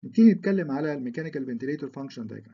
نبتدي نتكلم على الميكانيكال فنتيليتور فانكشن دايجرام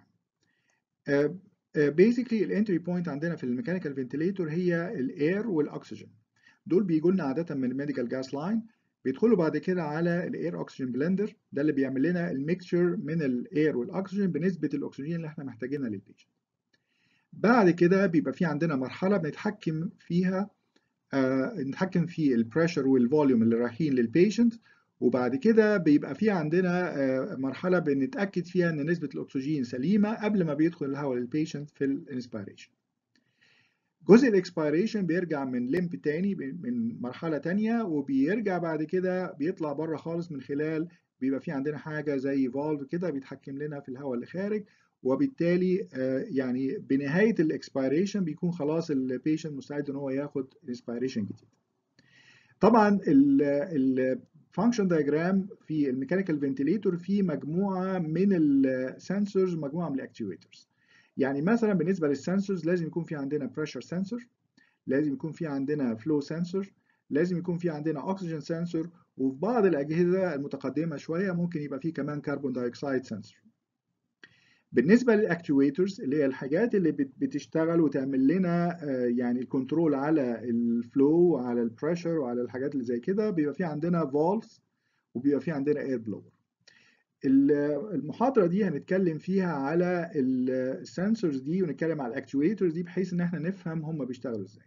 بيزيكلي الانتري بوينت عندنا في الميكانيكال فنتيليتور هي الاير والاكسجين دول بيجوا لنا عاده من الميديكال جاس لاين بيدخلوا بعد كده على الاير اوكسجين بلندر ده اللي بيعمل لنا الميكشر من الاير والاكسجين بنسبه الاكسجين اللي احنا محتاجينها للبيشنت بعد كده بيبقى في عندنا مرحله بنتحكم فيها آه نتحكم في البريشر والفوليوم اللي رايحين للبيشنت وبعد كده بيبقى في عندنا آه مرحله بنتاكد فيها ان نسبه الاكسجين سليمه قبل ما بيدخل الهواء للبيشنت في الانسبيريشن جزء الاكسبيريشن بيرجع من لمب تاني من مرحله تانية وبيرجع بعد كده بيطلع بره خالص من خلال بيبقى في عندنا حاجه زي فالف كده بيتحكم لنا في الهواء اللي خارج وبالتالي يعني بنهايه الاكسبيريشن بيكون خلاص البيشنت مستعد ان هو ياخد انسبيريشن جديد. طبعا الفانكشن دايجرام في الميكانيكال فنتيليتور في مجموعه من السنسورز ومجموعه من الاكتويترز. يعني مثلا بالنسبه للسنسورز لازم يكون في عندنا بريشر سنسور لازم يكون في عندنا فلو سنسور لازم يكون في عندنا اكسجين سنسور وفي بعض الاجهزه المتقدمه شويه ممكن يبقى في كمان كربون دايوكسيد سنسور بالنسبه للاكتويترز اللي هي الحاجات اللي بتشتغل وتعمل لنا يعني الكنترول على الفلو وعلى البريشر وعلى الحاجات اللي زي كده بيبقى في عندنا فالفز وبيبقى في عندنا اير بلور المحاضره دي هنتكلم فيها على السنسورز دي ونتكلم على الاكتويترز دي بحيث ان احنا نفهم هم بيشتغلوا ازاي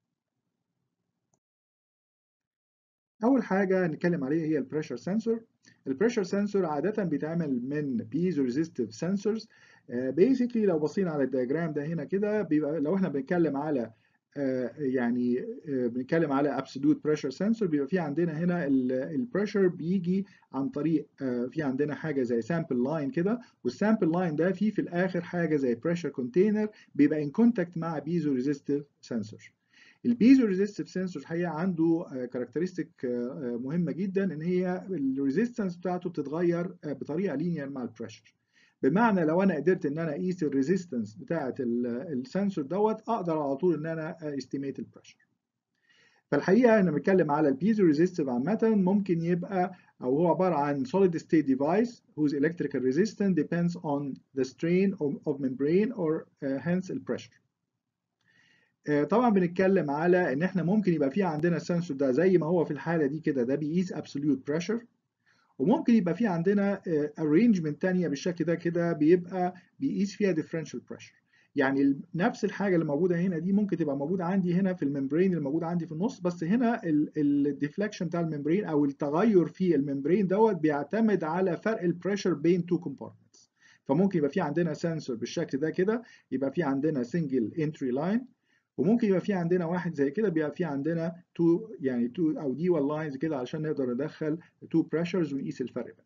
اول حاجه هنتكلم عليها هي البريشر سنسور البريشر سنسور عاده بيتعمل من بيزو ريزيستيف سنسورز بيسكلي لو بصينا على الدياجرام ده هنا كده بيبقى لو احنا بنتكلم على uh, يعني uh, بنتكلم على ابسولوت بريشر سنسور بيبقى في عندنا هنا البريشر بيجي عن طريق uh, في عندنا حاجه زي سامبل لاين كده والسامبل لاين ده فيه في الاخر حاجه زي بريشر كونتينر بيبقى ان كونتاكت مع بيزو ريزيستيف سنسور البيزو ريزيستيف سنسور الحقيقه عنده كاركترستيك مهمه جدا ان هي الريزيستنس بتاعته بتتغير بطريقه لينير مع البريشر بمعنى لو انا قدرت ان انا اقيس الريزيستنس بتاعه السنسور دوت اقدر على طول ان انا استيميت البريشر فالحقيقه انا بتكلم على البيزو ريزيستيف عامه ممكن يبقى او هو عباره عن solid state device whose electrical resistance depends on the strain of membrane or uh, hence the pressure طبعا بنتكلم على ان احنا ممكن يبقى في عندنا السنسور ده زي ما هو في الحاله دي كده ده بيقيس absolute pressure وممكن يبقى في عندنا arrangement تانية بالشكل ده كده بيبقى بيقيس فيها differential pressure يعني نفس الحاجه اللي موجوده هنا دي ممكن تبقى موجوده عندي هنا في الممبرين اللي موجود عندي في النص بس هنا الديفليكشن بتاع الممبرين او التغير في الممبرين دوت بيعتمد على فرق البريشر بين تو كومبارتمنتس فممكن يبقى في عندنا سنسور بالشكل ده كده يبقى في عندنا سنجل انتري لاين وممكن يبقى في عندنا واحد زي كده بيبقى في عندنا تو يعني تو او دي وال لاينز كده علشان نقدر ندخل تو بريشرز ونقيس الفرق بينهم.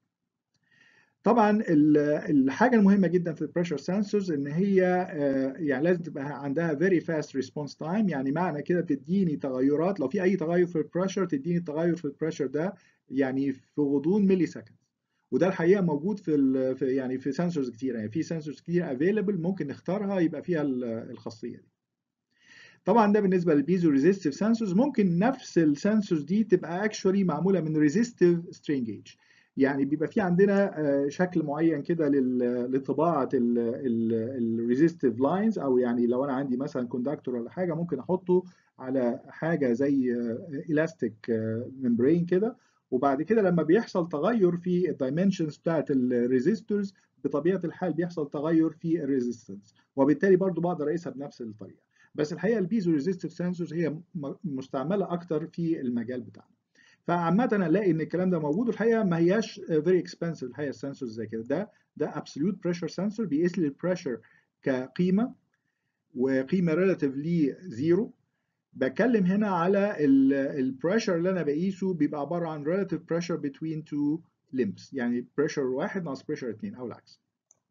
طبعا الحاجه المهمه جدا في البريشر سنسورز ان هي يعني لازم تبقى عندها فيري فاست ريسبونس تايم يعني معنى كده تديني تغيرات لو في اي تغير في البريشر تديني التغير في البريشر ده يعني في غضون ملي سكند وده الحقيقه موجود في, في يعني في سنسورز كتير يعني في سنسورز كتير افيلبل ممكن نختارها يبقى فيها الخاصيه دي طبعا ده بالنسبه للبيزو ريزيستيف سنسورز ممكن نفس السنسورز دي تبقى اكشولي معموله من ريزيستيف سترين جيج يعني بيبقى في عندنا شكل معين كده لطباعه الريزيستيف لاينز او يعني لو انا عندي مثلا كوندكتور ولا حاجه ممكن احطه على حاجه زي الاستيك ممبرين كده وبعد كده لما بيحصل تغير في الدايمنشنز بتاعت الريزيستورز بطبيعه الحال بيحصل تغير في الريزيستنس وبالتالي برضو بقدر اقيسها بنفس الطريقه بس الحقيقه البيزو ريزيستيف سنسورز هي مستعمله اكتر في المجال بتاعنا فعامة هنلاقي ان الكلام ده موجود والحقيقه ما هياش فيري اكسبنسيف الحقيقه السنسورز زي كده ده ده ابسوليوت بريشر سنسور بيقيس لي البريشر كقيمه وقيمه ريلاتيفلي زيرو بتكلم هنا على البريشر اللي انا بقيسه بيبقى عباره عن relative pressure between two limbs يعني بريشر واحد ناقص بريشر اتنين او العكس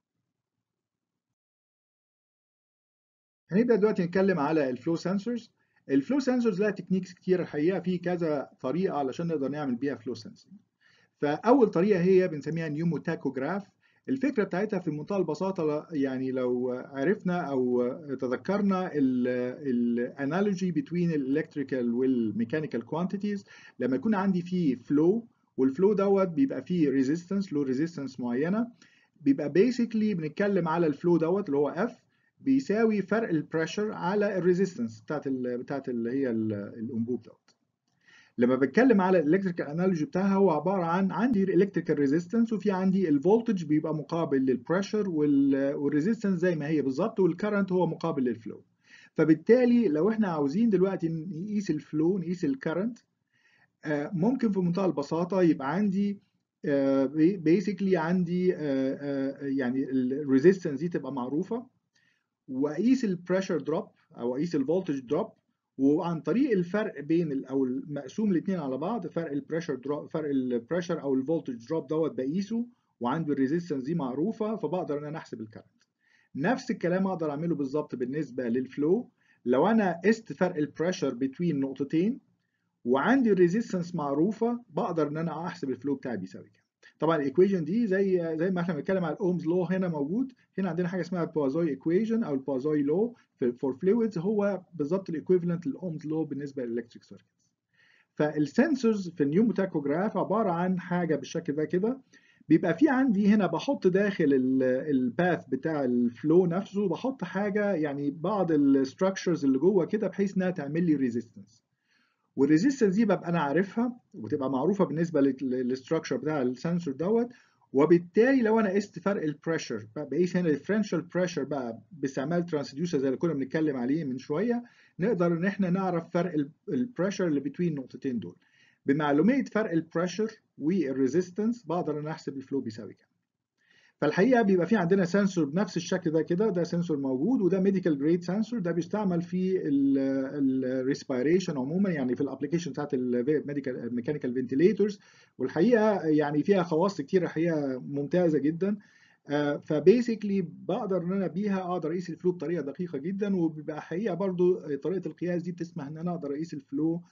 هنبدا دلوقتي نتكلم على الفلو سنسورز الفلو سنسورز لها تكنيكس كتير الحقيقه في كذا طريقه علشان نقدر نعمل بيها فلو سنسنج فاول طريقه هي بنسميها نيومو تاكوجراف الفكره بتاعتها في منتهى البساطه يعني لو عرفنا او تذكرنا الانالوجي بين الالكتريكال والميكانيكال كوانتيتيز لما يكون عندي في فلو والفلو دوت بيبقى فيه ريزيستنس له ريزيستنس معينه بيبقى بيسكلي بنتكلم على الفلو دوت اللي هو اف بيساوي فرق البريشر على الريزيستنس بتاعت ال بتاعت اللي هي الانبوب دوت لما بتكلم على الالكتريكال انالوجي بتاعها هو عباره عن عندي الالكتريكال ريزيستنس وفي عندي الفولتج بيبقى مقابل للبريشر والريزيستنس زي ما هي بالظبط والكرنت هو مقابل للفلو فبالتالي لو احنا عاوزين دلوقتي نقيس الفلو نقيس الكرنت ممكن في منتهى البساطه يبقى عندي بيسكلي عندي يعني الريزيستنس دي تبقى معروفه واقيس البريشر دروب او اقيس الفولتج دروب وعن طريق الفرق بين او مقسوم الاثنين على بعض فرق البريشر دروب فرق البريشر او الفولتج دروب دوت بقيسه وعندي الريزيستنس دي معروفه فبقدر ان انا احسب الكرنت نفس الكلام اقدر اعمله بالظبط بالنسبه للفلو لو انا قست فرق البريشر بين نقطتين وعندي الريزيستنس معروفه بقدر ان انا احسب الفلو بتاعي بيساوي كام طبعا الايكويشن دي زي زي ما احنا بنتكلم على الاومز لو هنا موجود هنا عندنا حاجه اسمها البوازوي ايكويشن او البوازوي لو فور فلويدز هو بالظبط الايكويفالنت للاومز لو بالنسبه للالكتريك سيركتس فالسنسورز في النيومو تاكوجراف عباره عن حاجه بالشكل ده كده بيبقى في عندي هنا بحط داخل الباث بتاع الفلو نفسه بحط حاجه يعني بعض الستراكشرز اللي جوه كده بحيث انها تعمل لي ريزيستنس والريزيستنس دي ببقى انا عارفها وتبقى معروفه بالنسبه للستراكشر بتاع السنسور دوت وبالتالي لو انا قست فرق البريشر بقيس هنا الديفرنشال بريشر بقى باستعمال ترانسديوسر زي اللي كنا بنتكلم عليه من شويه نقدر ان احنا نعرف فرق البريشر اللي بين النقطتين دول بمعلوميه فرق البريشر والريزيستنس بقدر ان احسب الفلو بيساوي كام فالحقيقه بيبقى في عندنا سنسور بنفس الشكل ده كده ده سنسور موجود وده ميديكال جريد سنسور ده بيستعمل في الريسبيريشن عموما يعني في الابلكيشن بتاعت الميديكال ميكانيكال فنتيليتورز والحقيقه يعني فيها خواص كتير الحقيقه ممتازه جدا فبيسكلي بقدر ان انا بيها اقدر اقيس الفلو بطريقه دقيقه جدا وبيبقى حقيقه برضو طريقه القياس دي بتسمح ان انا اقدر اقيس الفلو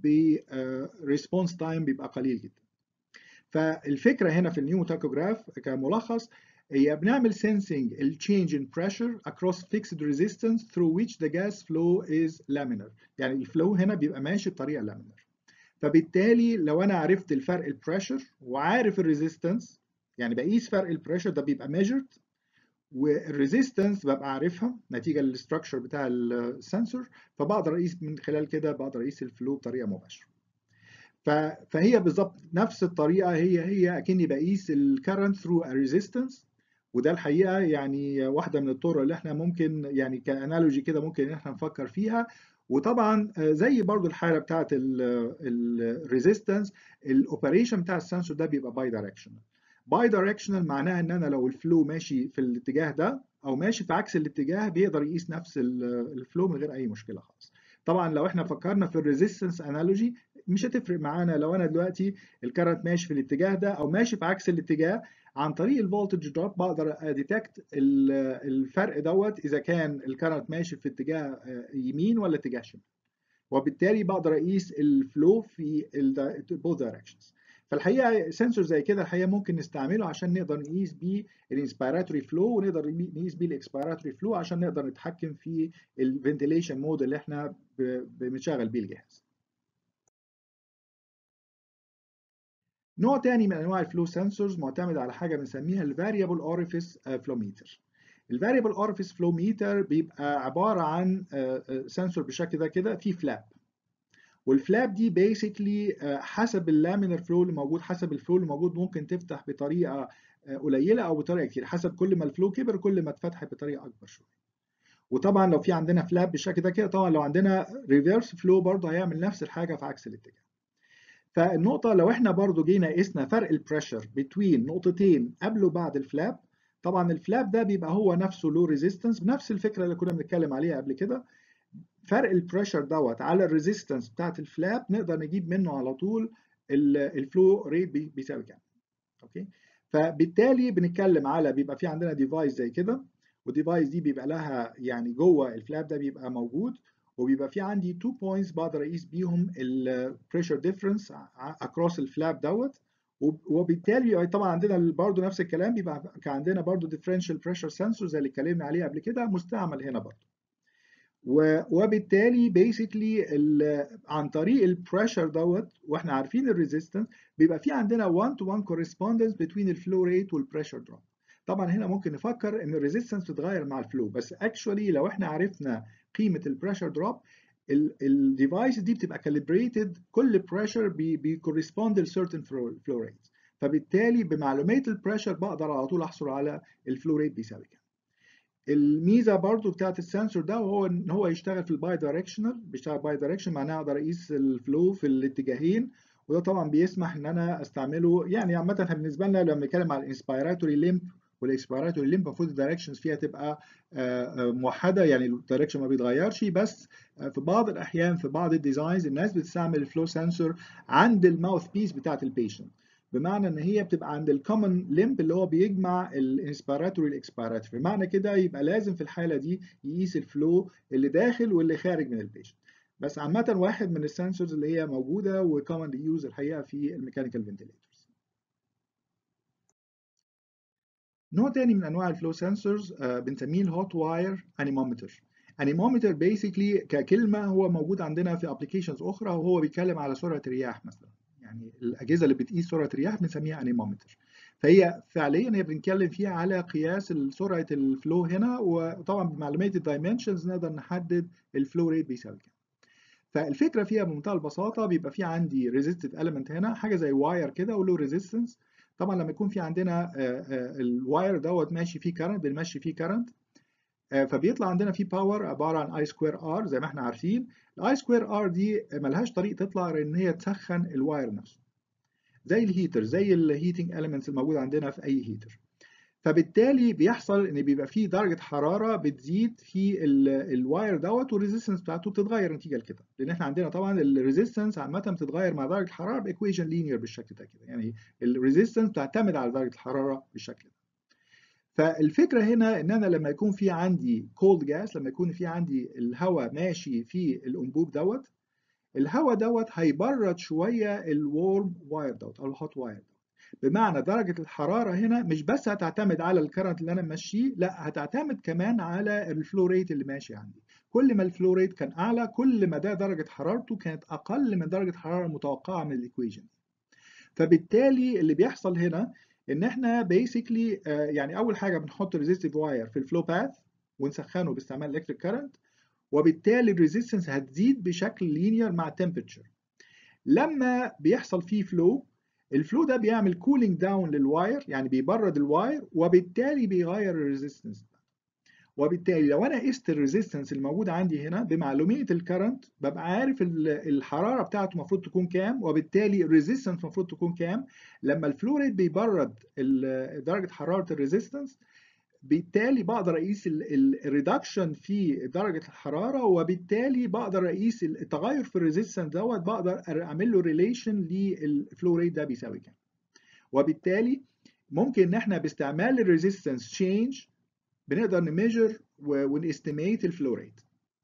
بريسبونس تايم بيبقى قليل جدا فالفكره هنا في النيو تاكوجراف كملخص هي بنعمل sensing ال change in pressure across fixed resistance through which the gas flow is laminar يعني الفلو هنا بيبقى ماشي بطريقه laminar فبالتالي لو انا عرفت الفرق البريشر وعارف الريزيستنس يعني بقيس فرق البريشر ده بيبقى measured والريزيستنس ببقى عارفها نتيجه للستراكشر بتاع السنسور فبقدر اقيس من خلال كده بقدر اقيس الفلو بطريقه مباشره فهي بالظبط نفس الطريقه هي هي اكني بقيس الكرنت ثرو ريزيستنس وده الحقيقه يعني واحده من الطرق اللي احنا ممكن يعني كانالوجي كده ممكن ان احنا نفكر فيها وطبعا زي برضو الحاله بتاعت الريزيستنس الاوبريشن بتاع السنسور ده بيبقى باي دايركشنال باي دايركشنال معناها ان انا لو الفلو ماشي في الاتجاه ده او ماشي في عكس الاتجاه بيقدر يقيس نفس الفلو من غير اي مشكله خالص طبعا لو احنا فكرنا في الريزيستنس انالوجي مش هتفرق معانا لو انا دلوقتي الكرنت ماشي في الاتجاه ده او ماشي في عكس الاتجاه عن طريق الفولتج دروب بقدر اديتكت الفرق دوت اذا كان الكرنت ماشي في اتجاه يمين ولا اتجاه شمال وبالتالي بقدر اقيس الفلو في both directions فالحقيقه سنسور زي كده الحقيقه ممكن نستعمله عشان نقدر نقيس بيه الانسبيراتوري فلو ونقدر نقيس بيه الاكسبيراتوري فلو عشان نقدر نتحكم في الفنتيليشن مود اللي احنا بنشغل بيه الجهاز نوع تاني من انواع الفلو سنسورز معتمد على حاجه بنسميها الفاريبل اوريفيس فلوميتر الفاريبل اوريفيس فلوميتر بيبقى عباره عن سنسور بالشكل ده كده فيه فلاب والفلاب دي بيسكلي حسب اللامينر فلو اللي موجود حسب الفلو اللي موجود ممكن تفتح بطريقه قليله او بطريقه كتير حسب كل ما الفلو كبر كل ما اتفتح بطريقه اكبر شويه وطبعا لو في عندنا فلاب بالشكل ده كده طبعا لو عندنا ريفيرس فلو برضه هيعمل نفس الحاجه في عكس الاتجاه فالنقطة لو احنا برضو جينا قسنا فرق البريشر بين نقطتين قبل وبعد الفلاب طبعا الفلاب ده بيبقى هو نفسه له ريزيستنس بنفس الفكرة اللي كنا بنتكلم عليها قبل كده فرق البريشر دوت على الريزيستنس بتاعت الفلاب نقدر نجيب منه على طول الفلو ريت بيساوي كام اوكي فبالتالي بنتكلم على بيبقى في عندنا ديفايس زي كده والديفايس دي بيبقى لها يعني جوه الفلاب ده بيبقى موجود وبيبقى في عندي تو بوينتس بقدر اقيس بيهم البريشر ديفرنس اكروس الفلاب دوت وبالتالي طبعا عندنا برضه نفس الكلام بيبقى عندنا برضه ديفرنشال بريشر سنسور زي اللي اتكلمنا عليه قبل كده مستعمل هنا برضه وبالتالي بيسكلي عن طريق البريشر دوت واحنا عارفين الريزيستنس بيبقى في عندنا 1 تو 1 كورسبوندنس بين الفلو ريت والبريشر دروب طبعا هنا ممكن نفكر ان الريزيستنس بتتغير مع الفلو بس اكشولي لو احنا عرفنا قيمه البريشر دروب الديفايس دي بتبقى كاليبريتد كل بريشر بيكورسبوند لسيرتن فلو ريت فبالتالي بمعلومات البريشر بقدر على طول احصل على الفلو ريت بيساوي كام الميزه برضو بتاعت السنسور ده وهو ان هو يشتغل في الباي دايركشنال بيشتغل باي دايركشن معناها اقدر اقيس الفلو في الاتجاهين وده طبعا بيسمح ان انا استعمله يعني عامه بالنسبه لنا لما بنتكلم على الانسبيراتوري ليمب والاكسبيراتوري ليمب المفروض الدايركشنز فيها تبقى موحده يعني الدايركشن ما بيتغيرش بس في بعض الاحيان في بعض الديزاينز الناس بتستعمل الفلو سنسور عند الماوث بيس بتاعت البيشنت بمعنى ان هي بتبقى عند الكومن ليمب اللي هو بيجمع الانسبيراتوري والاكسبيراتوري بمعنى كده يبقى لازم في الحاله دي يقيس الفلو اللي داخل واللي خارج من البيشنت بس عامه واحد من السنسورز اللي هي موجوده وكومن يوز الحقيقه في الميكانيكال فنتيليتورز نوع تاني من انواع الفلو سنسورز بنسميه الهوت واير انيمومتر انيمومتر بيسكلي ككلمه هو موجود عندنا في ابلكيشنز اخرى وهو بيتكلم على سرعه الرياح مثلا يعني الاجهزه اللي بتقيس سرعه الرياح بنسميها انيمومتر فهي فعليا هي بنتكلم فيها على قياس سرعه الفلو هنا وطبعا بمعلومات الدايمنشنز نقدر نحدد الفلو ريت بيساوي كام فالفكره فيها بمنتهى البساطه بيبقى في عندي ريزيستيف اليمنت هنا حاجه زي واير كده وله ريزيستنس طبعا لما يكون في عندنا الواير دوت ماشي فيه كارنت بنمشي فيه كارنت فبيطلع عندنا في باور عباره عن اي سكوير ار زي ما احنا عارفين الاي سكوير ار دي ملهاش طريق تطلع غير ان هي تسخن الواير نفسه زي الهيتر زي الهيتنج اليمنتس الموجوده عندنا في اي هيتر فبالتالي بيحصل ان بيبقى فيه درجه حراره بتزيد في الواير دوت والريزيستنس بتاعته بتتغير نتيجه لكده لان احنا عندنا طبعا الريزيستنس عامه بتتغير مع درجه الحراره بايكويشن لينير بالشكل ده كده يعني الريزيستنس بتعتمد على درجه الحراره بالشكل ده فالفكره هنا ان انا لما يكون في عندي كولد جاس لما يكون في عندي الهواء ماشي في الانبوب دوت الهواء دوت هيبرد شويه الورم واير دوت او الهوت واير دوت بمعنى درجه الحراره هنا مش بس هتعتمد على الكرنت اللي انا ماشيه لا هتعتمد كمان على الفلو ريت اللي ماشي عندي كل ما الفلو ريت كان اعلى كل ما ده درجه حرارته كانت اقل من درجه الحراره المتوقعه من الايكويشن فبالتالي اللي بيحصل هنا ان احنا بيسكلي يعني اول حاجه بنحط ريزيستيف واير في الفلو باث ونسخنه باستعمال الكتريك كارنت وبالتالي الريزيستنس هتزيد بشكل لينير مع التمبرتشر لما بيحصل فيه فلو الفلو ده بيعمل كولينج داون للواير يعني بيبرد الواير وبالتالي بيغير الريزيستنس وبالتالي لو انا قست الريزيستنس الموجود عندي هنا بمعلوميه الكرنت ببقى عارف الحراره بتاعته المفروض تكون كام وبالتالي الريزيستنس المفروض تكون كام لما الفلو ريت بيبرد درجه حراره الريزيستنس بالتالي بقدر اقيس الريدكشن في درجه الحراره وبالتالي بقدر اقيس التغير في الريزيستنس دوت بقدر اعمل له ريليشن للفلو ريت ده بيساوي كام وبالتالي ممكن ان احنا باستعمال الريزيستنس تشينج بنقدر نميجر ونستيميت الفلو ريت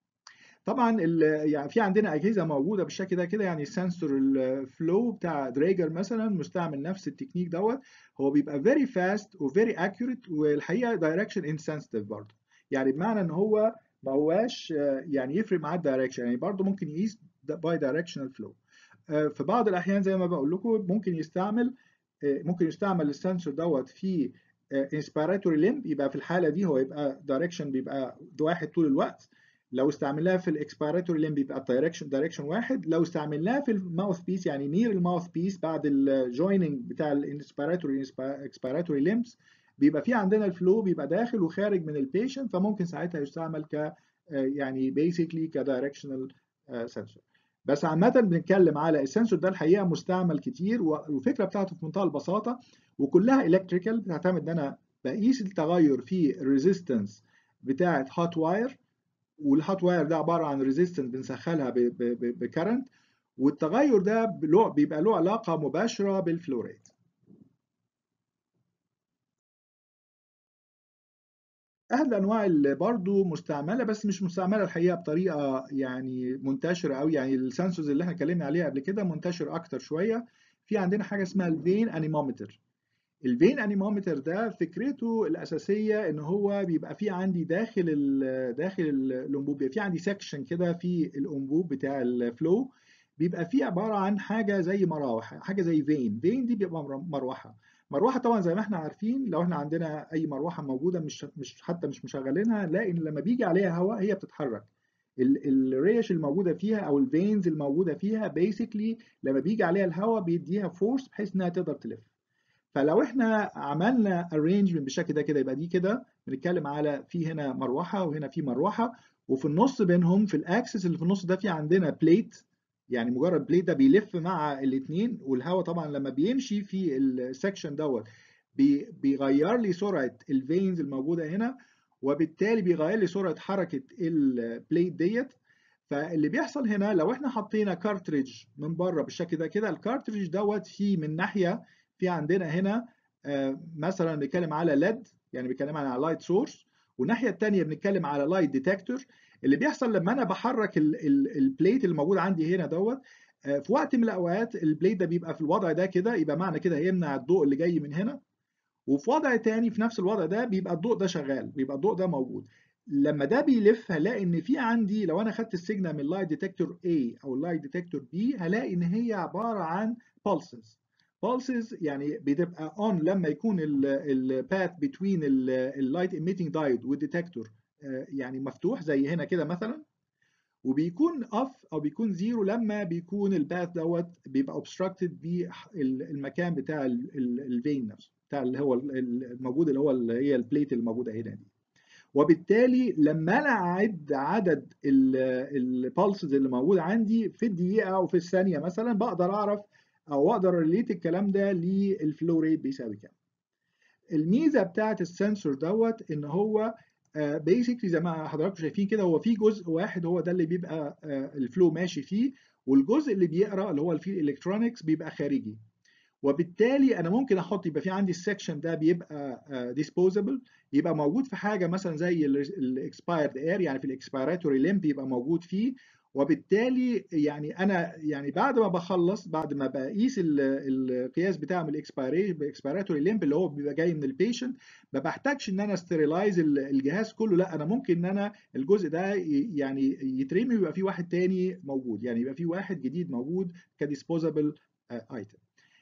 طبعا يعني في عندنا اجهزه موجوده بالشكل ده كده يعني سنسور الفلو بتاع دريجر مثلا مستعمل نفس التكنيك دوت هو بيبقى فيري فاست وفيري اكيوريت والحقيقه دايركشن انسنسيتيف برضه يعني بمعنى ان هو ما هواش يعني يفرق معاه الدايركشن يعني برضه ممكن يقيس باي دايركشنال فلو في بعض الاحيان زي ما بقول لكم ممكن يستعمل ممكن يستعمل السنسور دوت في انسبيراتوري ليمب يبقى في الحاله دي هو يبقى دايركشن بيبقى واحد طول الوقت لو استعملناها في الاكسبيراتوري ليمب بيبقى الدايركشن دايركشن واحد لو استعملناها في الماوث بيس يعني نير الماوث بيس بعد الجويننج بتاع الانسبيراتوري اكسبيراتوري ليمبس بيبقى في عندنا الفلو بيبقى داخل وخارج من البيشنت فممكن ساعتها يستعمل ك يعني بيسكلي كدايركشنال سنسور بس عامة بنتكلم على السنسور ده الحقيقة مستعمل كتير والفكرة بتاعته في منتهى البساطة وكلها الكتريكال بتعتمد ان انا بقيس التغير في الريزيستنس بتاعة هوت واير والهوت واير ده عباره عن ريزيستنس بنسخنها بكرنت والتغير ده بيبقى له علاقه مباشره بالفلو ريت احد الانواع اللي برضه مستعمله بس مش مستعمله الحقيقه بطريقه يعني منتشره قوي يعني السنسورز اللي احنا اتكلمنا عليها قبل كده منتشر اكتر شويه في عندنا حاجه اسمها الفين انيمومتر الفين انيمومتر ده فكرته الاساسيه ان هو بيبقى فيه عندي داخل ال داخل الانبوب بيبقى فيه عندي سكشن كده في الانبوب بتاع الفلو بيبقى فيه عباره عن حاجه زي مراوح حاجه زي فين فين دي بيبقى مروحه مروحه طبعا زي ما احنا عارفين لو احنا عندنا اي مروحه موجوده مش مش حتى مش مشغلينها نلاقي ان لما بيجي عليها هواء هي بتتحرك الريش الموجوده فيها او الفينز الموجوده فيها بيسكلي لما بيجي عليها الهواء بيديها فورس بحيث انها تقدر تلف فلو احنا عملنا ارينجمنت بالشكل ده كده يبقى دي كده بنتكلم على في هنا مروحه وهنا في مروحه وفي النص بينهم في الاكسس اللي في النص ده في عندنا بليت يعني مجرد بليت ده بيلف مع الاثنين والهواء طبعا لما بيمشي في السكشن دوت بيغير لي سرعه الفينز الموجوده هنا وبالتالي بيغير لي سرعه حركه البليت ديت فاللي بيحصل هنا لو احنا حطينا كارتريج من بره بالشكل ده كده الكارتريج دوت فيه من ناحيه في عندنا هنا مثلا بنتكلم على ليد يعني بنتكلم على لايت سورس والناحيه الثانيه بنتكلم على لايت ديتكتور اللي بيحصل لما انا بحرك البليت اللي موجود عندي هنا دوت في وقت من الاوقات البليت ده بيبقى في الوضع ده كده يبقى معنى كده هيمنع الضوء اللي جاي من هنا وفي وضع تاني في نفس الوضع ده بيبقى الضوء ده شغال بيبقى الضوء ده موجود لما ده بيلف هلاقي ان في عندي لو انا خدت السيجنال من اللايت ديتكتور A او اللايت ديتكتور B هلاقي ان هي عباره عن pulses pulses يعني بتبقى on لما يكون الباث بين اللايت emitting diode والديتكتور يعني مفتوح زي هنا كده مثلا وبيكون off او بيكون زيرو لما بيكون الباث دوت بيبقى obstructed بالمكان بتاع الفين نفسه بتاع اللي هو الموجود اللي هو اللي هي البليت الموجوده هنا دي وبالتالي لما انا اعد عدد البالسز اللي موجود عندي في الدقيقه او في الثانيه مثلا بقدر اعرف او اقدر ريليت الكلام ده للفلو ريت بيساوي كام الميزه بتاعه السنسور دوت ان هو بيسكلي زي ما حضراتكم شايفين كده هو في جزء واحد هو ده اللي بيبقى الفلو ماشي فيه والجزء اللي بيقرا اللي هو فيه الالكترونكس بيبقى خارجي وبالتالي انا ممكن احط يبقى في عندي السكشن ده بيبقى ديسبوزبل يبقى موجود في حاجه مثلا زي الاكسبايرد اير يعني في الاكسبيراتوري ليمب يبقى موجود فيه وبالتالي يعني انا يعني بعد ما بخلص بعد ما بقيس القياس بتاع من الاكسبيراتوري ليمب اللي هو بيبقى جاي من البيشنت ما بحتاجش ان انا استريلايز الجهاز كله لا انا ممكن ان انا الجزء ده يعني يترمي ويبقى في واحد تاني موجود يعني يبقى في واحد جديد موجود كديسبوزبل ايتم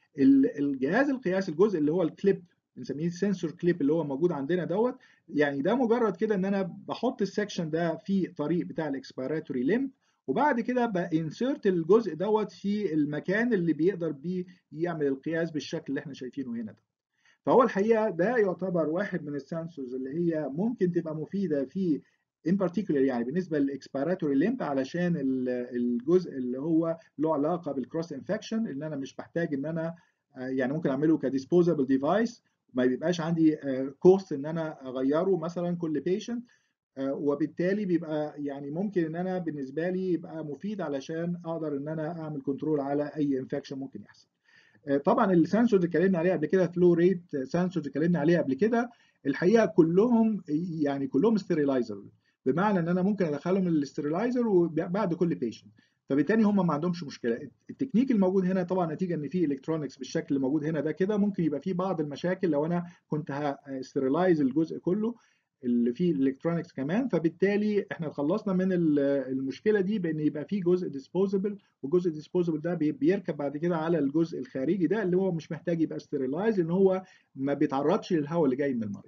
الجهاز القياس الجزء اللي هو الكليب بنسميه سنسور كليب اللي هو موجود عندنا دوت يعني ده مجرد كده ان انا بحط السكشن ده في طريق بتاع الاكسبيراتوري ليمب وبعد كده بانسرت الجزء دوت في المكان اللي بيقدر بيه يعمل القياس بالشكل اللي احنا شايفينه هنا ده فهو الحقيقه ده يعتبر واحد من السنسورز اللي هي ممكن تبقى مفيده في in particular يعني بالنسبه للاكسبيراتوري ليمب علشان الجزء اللي هو له علاقه بالكروس انفكشن ان انا مش محتاج ان انا يعني ممكن اعمله كديسبوزابل ديفايس ما بيبقاش عندي كوست ان انا اغيره مثلا كل بيشنت وبالتالي بيبقى يعني ممكن ان انا بالنسبه لي يبقى مفيد علشان اقدر ان انا اعمل كنترول على اي انفكشن ممكن يحصل. طبعا السنسورز اللي اتكلمنا عليها قبل كده فلو ريت سنسورز اتكلمنا عليها قبل كده الحقيقه كلهم يعني كلهم ستيريلايزر بمعنى ان انا ممكن ادخلهم الاستيرلايزر وبعد كل بيشنت فبالتالي هم ما عندهمش مشكله التكنيك الموجود هنا طبعا نتيجه ان في الكترونكس بالشكل اللي موجود هنا ده كده ممكن يبقى فيه بعض المشاكل لو انا كنت هستيرلايز الجزء كله اللي فيه الالكترونكس كمان فبالتالي احنا خلصنا من المشكله دي بان يبقى فيه جزء ديسبوزبل والجزء الديسبوزبل ده بيركب بعد كده على الجزء الخارجي ده اللي هو مش محتاج يبقى ستيرلايز ان هو ما بيتعرضش للهواء اللي جاي من المريض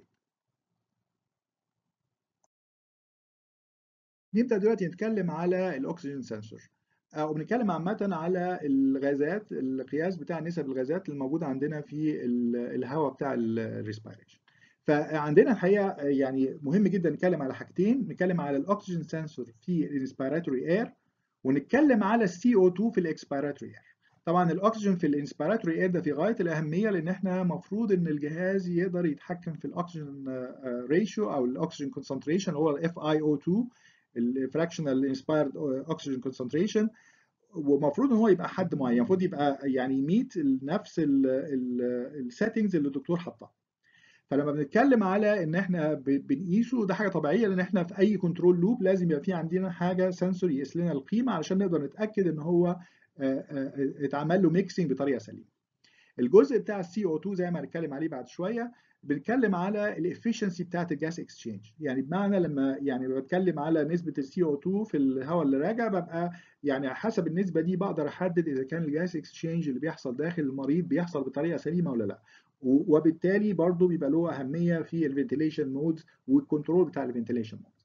نبدا دلوقتي نتكلم على الاكسجين سنسور او بنتكلم عامه على الغازات القياس بتاع نسب الغازات الموجوده عندنا في الهواء بتاع الريسبيريشن فعندنا الحقيقه يعني مهم جدا نتكلم على حاجتين نتكلم على الاكسجين سنسور في الانسبيراتوري اير ونتكلم على السي او 2 في الاكسبيراتوري اير طبعا الاكسجين في الانسبيراتوري اير ده في غايه الاهميه لان احنا المفروض ان الجهاز يقدر يتحكم في الاكسجين ريشيو او الاكسجين كونسنتريشن اللي هو الاف اي او 2 الفراكشنال انسبايرد اوكسجين كونسنتريشن ومفروض ان هو يبقى حد معين المفروض يبقى يعني يميت نفس السيتنجز اللي الدكتور حطها فلما بنتكلم على ان احنا بنقيسه ده حاجه طبيعيه لان احنا في اي كنترول لوب لازم يبقى في عندنا حاجه سنسور يقيس لنا القيمه علشان نقدر نتاكد ان هو اتعمل له ميكسنج بطريقه سليمه الجزء بتاع السي او 2 زي ما هنتكلم عليه بعد شويه بنتكلم على الافشنسي بتاعت الجاس اكسشينج يعني بمعنى لما يعني بتكلم على نسبه السي او 2 في الهواء اللي راجع ببقى يعني حسب النسبه دي بقدر احدد اذا كان الجاس اكسشينج اللي بيحصل داخل المريض بيحصل بطريقه سليمه ولا لا وبالتالي برضه بيبقى له اهميه في الفنتيليشن مودز والكنترول بتاع الفنتيليشن مودز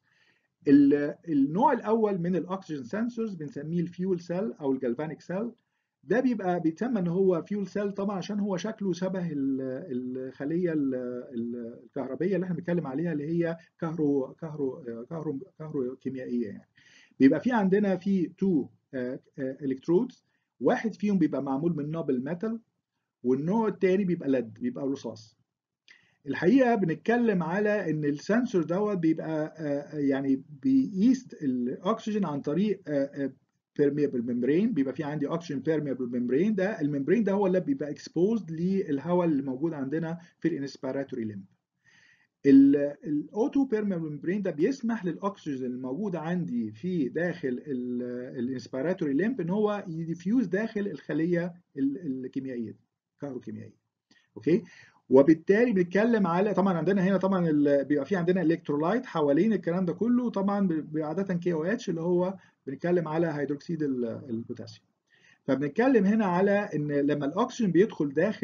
النوع الاول من الاكسجين سنسورز بنسميه الفيول سيل او الجالفانيك سيل ده بيبقى بيتسمى ان هو فيول سيل طبعا عشان هو شكله شبه الخليه الكهربيه اللي احنا بنتكلم عليها اللي هي كهرو كهرو كهرو كهرو كيميائيه يعني بيبقى في عندنا في تو الكترودز واحد فيهم بيبقى معمول من نوبل ميتال والنوع الثاني بيبقى لد بيبقى رصاص الحقيقه بنتكلم على ان السنسور دوت بيبقى يعني بيقيس الاكسجين عن طريق بيرميبل ممبرين بيبقى في عندي اوكسجين بيرميبل ممبرين ده الممبرين ده هو اللي بيبقى اكسبوزد للهواء اللي موجود عندنا في الانسبيراتوري ليمب الاوتو بيرميبل ممبرين ده بيسمح للاكسجين الموجود عندي في داخل الانسبيراتوري ليمب ان هو يديفيوز داخل الخليه الكيميائيه الكهروكيميائيه اوكي وبالتالي بنتكلم على طبعا عندنا هنا طبعا بيبقى في عندنا الكترولايت حوالين الكلام ده كله طبعا عاده كي او اتش اللي هو بنتكلم على هيدروكسيد البوتاسيوم فبنتكلم هنا على ان لما الاكسجين بيدخل داخل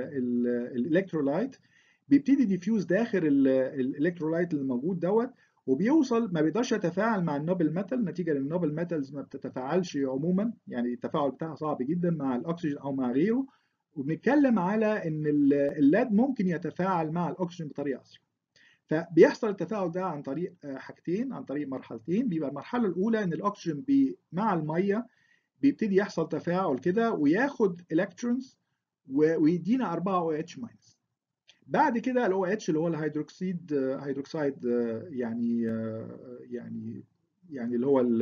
الالكترولايت بيبتدي ديفيوز داخل الالكترولايت اللي موجود دوت وبيوصل ما بيقدرش يتفاعل مع النوبل ميتال نتيجه لان النوبل ميتالز ما بتتفاعلش عموما يعني التفاعل بتاعها صعب جدا مع الاكسجين او مع غيره وبنتكلم على ان اللاد ممكن يتفاعل مع الاكسجين بطريقه اسرع فبيحصل التفاعل ده عن طريق حاجتين عن طريق مرحلتين بيبقى المرحله الاولى ان الاكسجين بي مع الميه بيبتدي يحصل تفاعل كده وياخد الكترونز ويدينا 4 او اتش ماينس بعد كده الاو اتش اللي هو الهيدروكسيد هيدروكسيد يعني يعني يعني اللي هو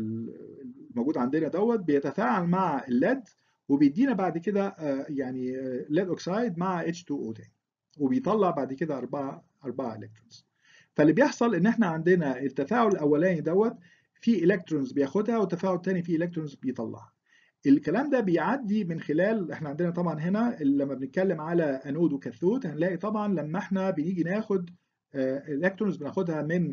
الموجود عندنا دوت بيتفاعل مع الليد وبيدينا بعد كده يعني ليد اوكسايد مع H2O تاني وبيطلع بعد كده أربعة أربعة إلكترونز فاللي بيحصل إن إحنا عندنا التفاعل الأولاني دوت في إلكترونز بياخدها والتفاعل الثاني في إلكترونز بيطلعها الكلام ده بيعدي من خلال احنا عندنا طبعا هنا لما بنتكلم على انود وكاثود هنلاقي طبعا لما احنا بنيجي ناخد الكترونز بناخدها من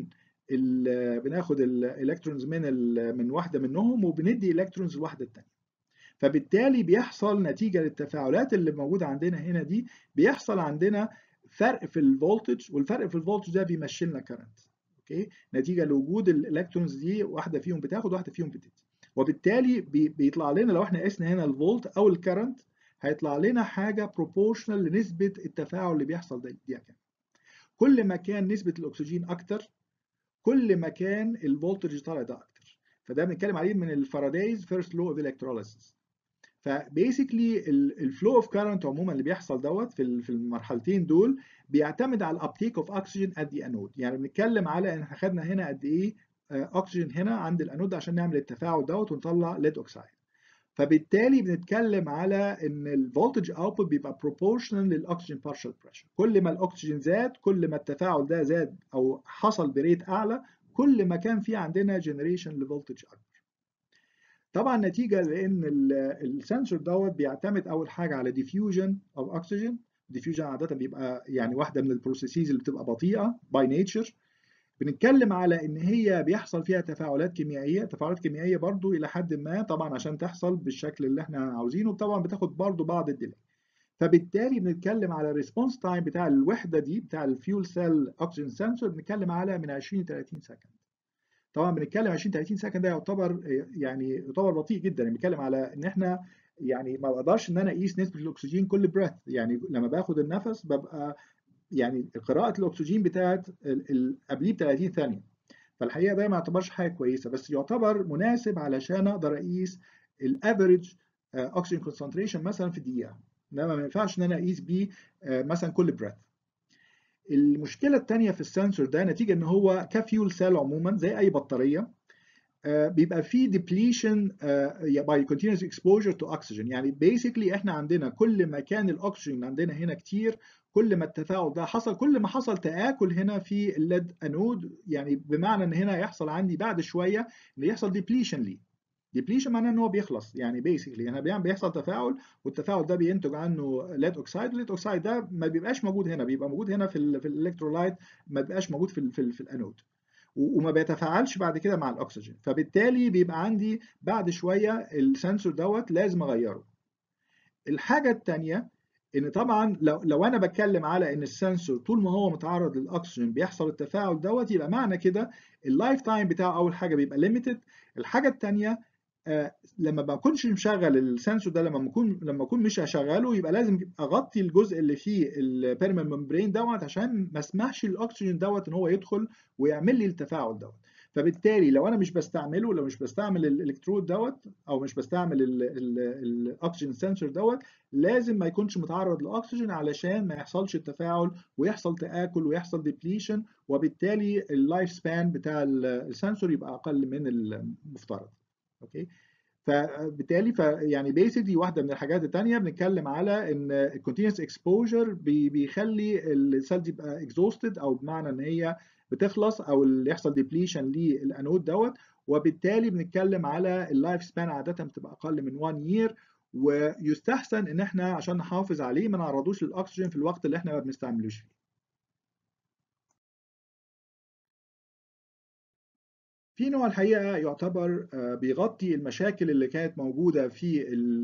بناخد الالكترونز من من واحده منهم وبندي الكترونز لواحده الثانيه فبالتالي بيحصل نتيجه للتفاعلات اللي موجوده عندنا هنا دي بيحصل عندنا فرق في الفولتج والفرق في الفولتج ده بيمشي لنا كرنت اوكي نتيجه لوجود الالكترونز دي واحده فيهم بتاخد واحده فيهم بتدي وبالتالي بيطلع لنا لو احنا قسنا هنا الفولت او الكرنت هيطلع لنا حاجه بروبورشنال لنسبه التفاعل اللي بيحصل ده دي كام كل ما كان نسبه الاكسجين اكتر كل ما كان الفولتج طالع ده اكتر فده بنتكلم عليه من الفارادايز فيرست لو اوف الكتروليسيس فبيسكلي الفلو اوف كارنت عموما اللي بيحصل دوت في في المرحلتين دول بيعتمد على الابتيك اوف اكسجين ات ذا انود يعني بنتكلم على ان احنا خدنا هنا قد ايه اكسجين هنا عند الانود عشان نعمل التفاعل دوت ونطلع ليد اوكسايد فبالتالي بنتكلم على ان الفولتج اوتبوت بيبقى بروبورشنال للاكسجين بارشال بريشر كل ما الاكسجين زاد كل ما التفاعل ده زاد او حصل بريت اعلى كل ما كان في عندنا جنريشن لفولتج اكبر طبعا نتيجه لان السنسور دوت بيعتمد اول حاجه على ديفيوجن اوف اكسجين ديفيوجن عاده بيبقى يعني واحده من البروسيسز اللي بتبقى بطيئه باي نيتشر بنتكلم على ان هي بيحصل فيها تفاعلات كيميائيه تفاعلات كيميائيه برضو الى حد ما طبعا عشان تحصل بالشكل اللي احنا عاوزينه طبعا بتاخد برضو بعض الديلي فبالتالي بنتكلم على الريسبونس تايم بتاع الوحده دي بتاع الفيول سيل اوكسجين سنسور بنتكلم على من 20 ل 30 سكند طبعا بنتكلم 20 30 سكند ده يعتبر يعني يعتبر بطيء جدا بنتكلم على ان احنا يعني ما بقدرش ان انا اقيس نسبه الاكسجين كل بريث يعني لما باخد النفس ببقى يعني قراءه الاكسجين بتاعت قبليه ب 30 ثانيه فالحقيقه ده ما يعتبرش حاجه كويسه بس يعتبر مناسب علشان اقدر اقيس الافريج اوكسجين كونسنتريشن مثلا في دقيقه انما ما ينفعش ان انا اقيس بيه مثلا كل بريث المشكله الثانيه في السنسور ده نتيجه ان هو كفيول سيل عموما زي اي بطاريه بيبقى فيه depletion by continuous exposure to oxygen يعني basically احنا عندنا كل ما كان الاكسجين عندنا هنا كتير كل ما التفاعل ده حصل كل ما حصل تآكل هنا في الليد انود يعني بمعنى ان هنا يحصل عندي بعد شويه ان يحصل depletion ليه ديبليشن معناه ان هو بيخلص يعني بيسكلي يعني بيعمل بيحصل تفاعل والتفاعل ده بينتج عنه ليد اوكسايد الليد اوكسايد ده ما بيبقاش موجود هنا بيبقى موجود هنا في ال في الالكترولايت ما بيبقاش موجود في ال في, ال في الانود وما بيتفاعلش بعد كده مع الاكسجين فبالتالي بيبقى عندي بعد شويه السنسور دوت لازم اغيره الحاجه الثانيه ان طبعا لو لو انا بتكلم على ان السنسور طول ما هو متعرض للاكسجين بيحصل التفاعل دوت يبقى معنى كده اللايف تايم بتاعه اول حاجه بيبقى ليميتد الحاجه الثانيه آه لما ما بكونش مشغل السنسور ده لما بكون لما اكون مش هشغله يبقى لازم اغطي الجزء اللي فيه البيرمال ممبرين دوت عشان ما اسمحش الاكسجين دوت ان هو يدخل ويعمل لي التفاعل دوت فبالتالي لو انا مش بستعمله لو مش بستعمل الالكترود دوت او مش بستعمل الاكسجين سنسور دوت لازم ما يكونش متعرض لاكسجين علشان ما يحصلش التفاعل ويحصل تاكل ويحصل ديبليشن وبالتالي اللايف سبان بتاع السنسور يبقى اقل من المفترض اوكي فبالتالي فيعني بيسكلي واحده من الحاجات الثانيه بنتكلم على ان الكونتينوس اكسبوجر بيخلي السيل دي يبقى اكزوستد او بمعنى ان هي بتخلص او اللي يحصل ديبليشن للانود دوت وبالتالي بنتكلم على اللايف سبان عاده بتبقى اقل من 1 يير ويستحسن ان احنا عشان نحافظ عليه ما نعرضوش للاكسجين في الوقت اللي احنا ما بنستعملوش فيه. في نوع الحقيقه يعتبر بيغطي المشاكل اللي كانت موجوده في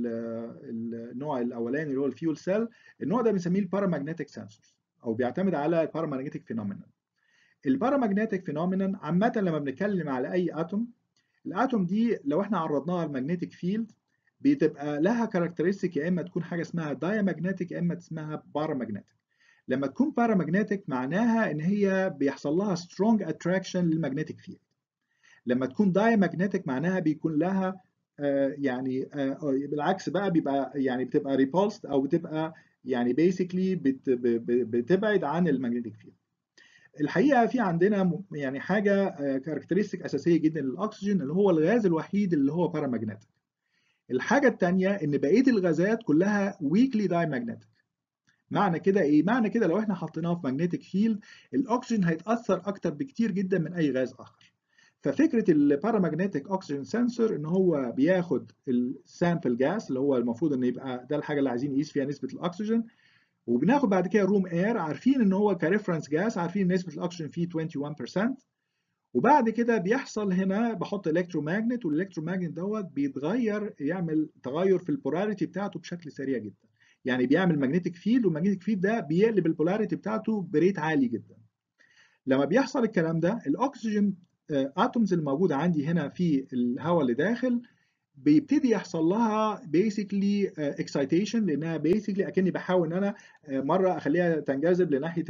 النوع الاولاني اللي هو الفيول سيل النوع ده بنسميه البارامagnetic سنسورز او بيعتمد على البارامagnetic فينومينا البارامagnetic فينومينا عامه لما بنتكلم على اي اتوم الاتوم دي لو احنا عرضناها للمagnetic فيلد بتبقى لها كاركترستيك يا اما تكون حاجه اسمها diamagnetic يا اما اسمها بارامagnetic لما تكون بارامagnetic معناها ان هي بيحصل لها strong attraction للمagnetic فيلد لما تكون diamagnetic معناها بيكون لها آه يعني آه بالعكس بقى بيبقى يعني بتبقى repulsed او بتبقى يعني basically بت بتبعد عن المagnetic فيلد الحقيقه في عندنا يعني حاجه كاركترستيك اساسيه جدا للاكسجين اللي هو الغاز الوحيد اللي هو بارامagnetic الحاجه الثانيه ان بقيه الغازات كلها weakly diamagnetic معنى كده ايه معنى كده لو احنا حطيناه في magnetic field الاكسجين هيتاثر اكتر بكتير جدا من اي غاز اخر ففكره البارامagnetic اوكسجين سنسور ان هو بياخد السامبل جاس اللي هو المفروض ان يبقى ده الحاجه اللي عايزين نقيس فيها نسبه الاكسجين وبناخد بعد كده روم اير عارفين ان هو كريفرنس جاس عارفين نسبه الاكسجين فيه 21% وبعد كده بيحصل هنا بحط الكترومagnet والالكترومagnet دوت بيتغير يعمل تغير في البولاريتي بتاعته بشكل سريع جدا يعني بيعمل ماجنتيك فيلد والماجنتيك فيلد ده بيقلب البولاريتي بتاعته بريت عالي جدا لما بيحصل الكلام ده الاكسجين اتومز الموجوده عندي هنا في الهواء اللي داخل بيبتدي يحصل لها بيسكلي اكسايتيشن لانها بيسكلي اكني بحاول ان انا مره اخليها تنجذب لناحيه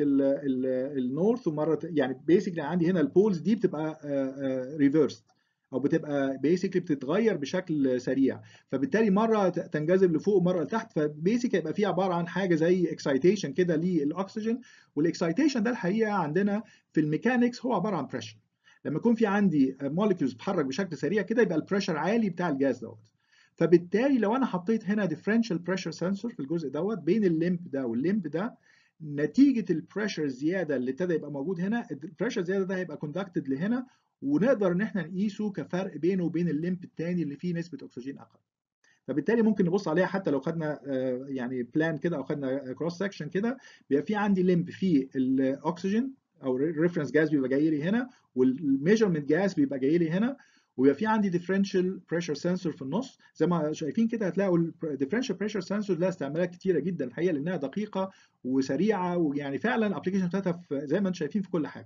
النورث ومره يعني بيسكلي عندي هنا البولز دي بتبقى ريفيرست او بتبقى بيسكلي بتتغير بشكل سريع فبالتالي مره تنجذب لفوق ومره لتحت فبيسكلي يبقى فيه عباره عن حاجه زي اكسايتيشن كده للاكسجين والاكسايتيشن ده الحقيقه عندنا في الميكانكس هو عباره عن بريشر لما يكون في عندي مولكيولز بتتحرك بشكل سريع كده يبقى البريشر عالي بتاع الجاز دوت فبالتالي لو انا حطيت هنا ديفرنشال بريشر سنسور في الجزء دوت بين الليمب ده والليمب ده نتيجه البريشر الزياده اللي ابتدى يبقى موجود هنا البريشر الزياده ده هيبقى كوندكتد لهنا ونقدر ان احنا نقيسه كفرق بينه وبين الليمب الثاني اللي فيه نسبه اكسجين اقل فبالتالي ممكن نبص عليها حتى لو خدنا يعني بلان كده او خدنا كروس سكشن كده بيبقى في عندي ليمب فيه الاكسجين او الريفرنس جاز بيبقى جاي لي هنا والميجرمنت جاز بيبقى جاي لي هنا ويبقى في عندي ديفرنشال بريشر سنسور في النص زي ما شايفين كده هتلاقوا الديفرنشال بريشر سنسور لها استعمالات كتيره جدا الحقيقه لانها دقيقه وسريعه ويعني فعلا الابلكيشن بتاعتها زي ما انتم شايفين في كل حاجه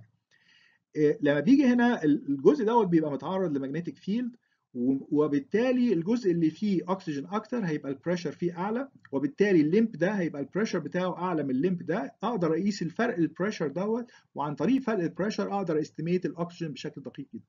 لما بيجي هنا الجزء دوت بيبقى متعرض لمagnetic فيلد وبالتالي الجزء اللي فيه اكسجين اكتر هيبقى البريشر فيه اعلى وبالتالي الليمب ده هيبقى البريشر بتاعه اعلى من الليمب ده اقدر اقيس الفرق البريشر دوت وعن طريق فرق البريشر اقدر استيميت الاكسجين بشكل دقيق جدا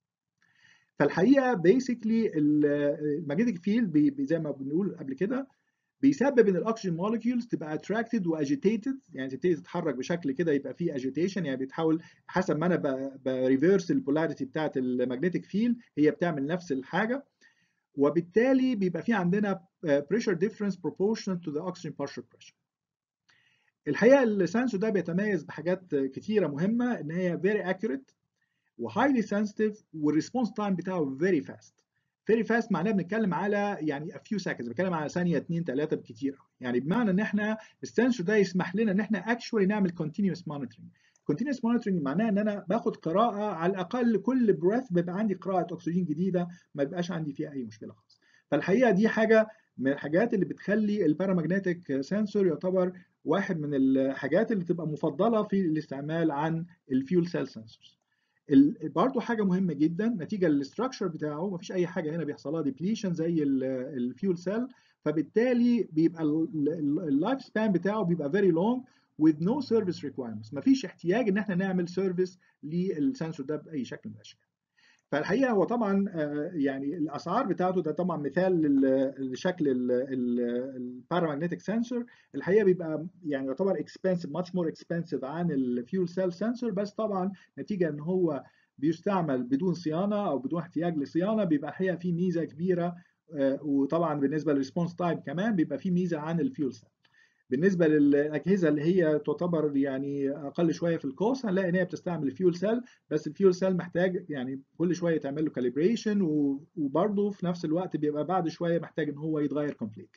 فالحقيقه بيسكلي الماجنتيك فيلد زي ما بنقول قبل كده بيسبب ان الاكسجين مولكيولز تبقى اتراكتد واجيتيتد يعني تبتدي تتحرك بشكل كده يبقى فيه اجيتيشن يعني بتحاول حسب ما انا بريفيرس البولاريتي بتاعت الماجنتيك فيلد هي بتعمل نفس الحاجه وبالتالي بيبقى في عندنا pressure difference proportional to the oxygen partial pressure. الحقيقه السنسور ده بيتميز بحاجات كتيره مهمه ان هي very accurate وهايلي sensitive والريسبونس تايم بتاعه very fast. فيري فاست معناه بنتكلم على يعني a few seconds بنتكلم على ثانيه 2 3 بالكثير يعني بمعنى ان احنا السنسور ده يسمح لنا ان احنا اكشولي نعمل continuous monitoring continuous monitoring معناه ان انا باخد قراءه على الاقل كل بريث بيبقى عندي قراءه اكسجين جديده ما بيبقاش عندي فيها اي مشكله خالص فالحقيقه دي حاجه من الحاجات اللي بتخلي البارامagnetic سنسور يعتبر واحد من الحاجات اللي تبقى مفضله في الاستعمال عن الفيول سيل سنسورز برضه حاجه مهمه جدا نتيجه للاستراكشر بتاعه مفيش اي حاجه هنا بيحصل لها ديبليشن زي الفيول سيل فبالتالي بيبقى اللايف سبان بتاعه بيبقى فيري لونج with no service requirements مفيش احتياج ان احنا نعمل سيرفيس للسنسور ده باي شكل من الاشكال فالحقيقه هو طبعا يعني الاسعار بتاعته ده طبعا مثال لشكل البارامagnetic سنسور الحقيقه بيبقى يعني يعتبر اكسبنسيف ماتش مور اكسبنسيف عن الفيول سيل سنسور بس طبعا نتيجه ان هو بيستعمل بدون صيانه او بدون احتياج لصيانه بيبقى الحقيقه في ميزه كبيره وطبعا بالنسبه للريسبونس تايم كمان بيبقى في ميزه عن الفيول سيل بالنسبه للاجهزه اللي هي تعتبر يعني اقل شويه في الكوست هنلاقي ان هي بتستعمل الفيول سيل بس الفيول سيل محتاج يعني كل شويه تعمل له كاليبريشن وبرضه في نفس الوقت بيبقى بعد شويه محتاج ان هو يتغير كومبليت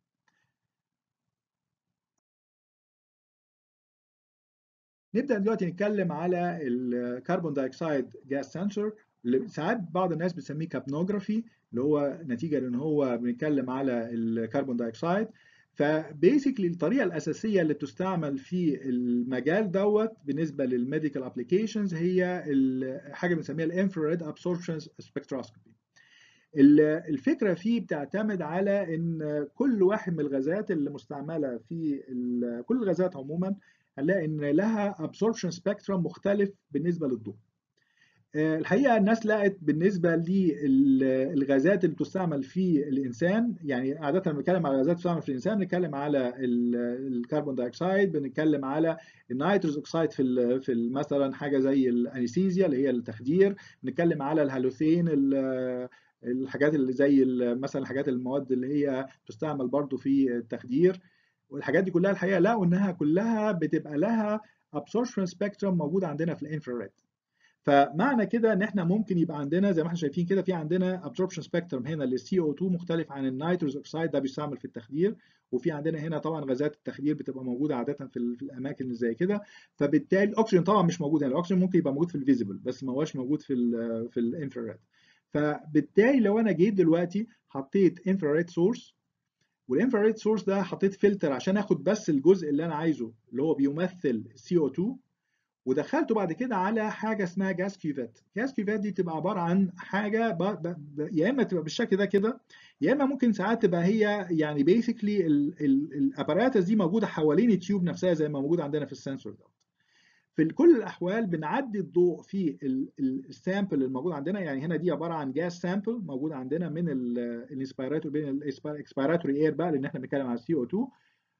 نبدا دلوقتي نتكلم على الكربون دايوكسيد جاس سنسور اللي ساعات بعض الناس بتسميه كابنوجرافي اللي هو نتيجه لان هو بنتكلم على الكربون دايوكسيد فبيسكلي الطريقه الاساسيه اللي بتستعمل في المجال دوت بالنسبه للميديكال ابلكيشنز هي حاجه بنسميها الانفراريد ابسوربشن سبكتروسكوبي الفكره فيه بتعتمد على ان كل واحد من الغازات اللي مستعمله في كل الغازات عموما هنلاقي ان لها ابسوربشن سبيكترم مختلف بالنسبه للضوء الحقيقه الناس لقت بالنسبه للغازات اللي بتستعمل في الانسان يعني عاده بنتكلم على غازات بتستعمل في الانسان بنتكلم على الكربون دايوكسيد بنتكلم على النيتروس اوكسيد في في مثلا حاجه زي الانستيزيا اللي هي التخدير بنتكلم على الهالوثين الحاجات اللي زي مثلا الحاجات المواد اللي هي تستعمل برضو في التخدير والحاجات دي كلها الحقيقه لقوا انها كلها بتبقى لها absorption spectrum موجود عندنا في الانفراريد فمعنى كده ان احنا ممكن يبقى عندنا زي ما احنا شايفين كده في عندنا absorption spectrum هنا للسي او 2 مختلف عن النيتروس اوكسيد ده بيستعمل في التخدير وفي عندنا هنا طبعا غازات التخدير بتبقى موجوده عاده في, في الاماكن اللي زي كده فبالتالي الاكسجين طبعا مش موجود هنا الاكسجين ممكن يبقى موجود في الفيزيبل بس ما هوش موجود في ال في الانفراريد فبالتالي لو انا جيت دلوقتي حطيت انفراريد سورس والانفراريد سورس ده حطيت فلتر عشان اخد بس الجزء اللي انا عايزه اللي هو بيمثل سي او 2 ودخلته بعد كده على حاجه اسمها جاز كيوفات جاز كيوفات دي تبقى عباره عن حاجه ب... ب... ب... يا اما تبقى بالشكل ده كده يا اما ممكن ساعات تبقى هي يعني بيسكلي الاباراتس دي موجوده حوالين التيوب نفسها زي ما موجود عندنا في السنسور دوت في كل الاحوال بنعدي الضوء في السامبل الموجود عندنا يعني هنا دي عباره عن جاز سامبل موجود عندنا من الانسبيراتوري بين الاكسبيراتوري اير بقى لان احنا بنتكلم على سي او 2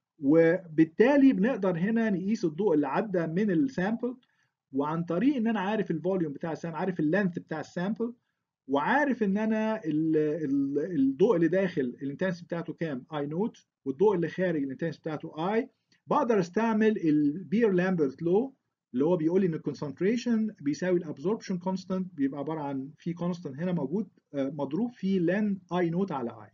وبالتالي بنقدر هنا نقيس الضوء اللي عدى من السامبل وعن طريق ان انا عارف الفوليوم بتاع السامبل عارف اللينث بتاع السامبل وعارف ان انا الضوء اللي داخل الانتنسي بتاعته كام اي نوت والضوء اللي خارج الانتنسي بتاعته اي بقدر استعمل البير لامبرت لو اللي هو بيقول لي ان الكونسنتريشن بيساوي الابزوربشن كونستانت بيبقى عباره عن في كونستانت هنا موجود مضروب في لن اي نوت على اي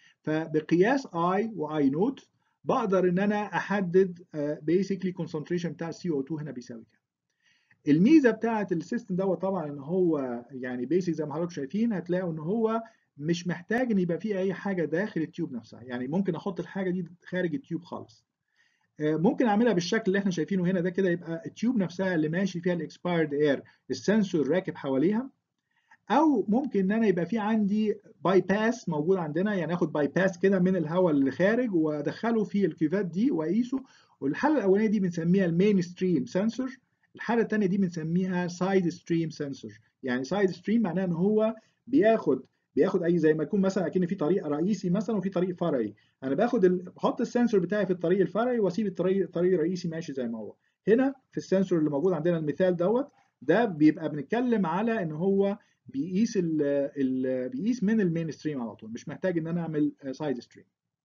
فبقياس اي واي نوت بقدر ان انا احدد بيسكلي كونسنتريشن بتاع السي او 2 هنا بيساوي كام الميزه بتاعه السيستم دوت طبعا ان هو يعني بيسك زي ما حضراتكم شايفين هتلاقوا ان هو مش محتاج ان يبقى فيه اي حاجه داخل التيوب نفسها يعني ممكن احط الحاجه دي خارج التيوب خالص ممكن اعملها بالشكل اللي احنا شايفينه هنا ده كده يبقى التيوب نفسها اللي ماشي فيها الاكسبايرد اير السنسور راكب حواليها او ممكن ان انا يبقى في عندي باي باس موجود عندنا يعني اخد باي باس كده من الهواء اللي خارج وادخله في الكيوفات دي واقيسه والحاله الاولانيه دي بنسميها المين ستريم سنسور الحاله الثانيه دي بنسميها سايد ستريم سنسور يعني سايد ستريم معناه ان هو بياخد بياخد اي زي ما يكون مثلا اكن في طريق رئيسي مثلا وفي طريق فرعي انا باخد ال... بحط السنسور بتاعي في الطريق الفرعي واسيب الطريق الطريق الرئيسي ماشي زي ما هو هنا في السنسور اللي موجود عندنا المثال دوت ده بيبقى بنتكلم على ان هو بيقيس ال ال بيقيس من المين ستريم على طول مش محتاج ان انا اعمل سايد ستريم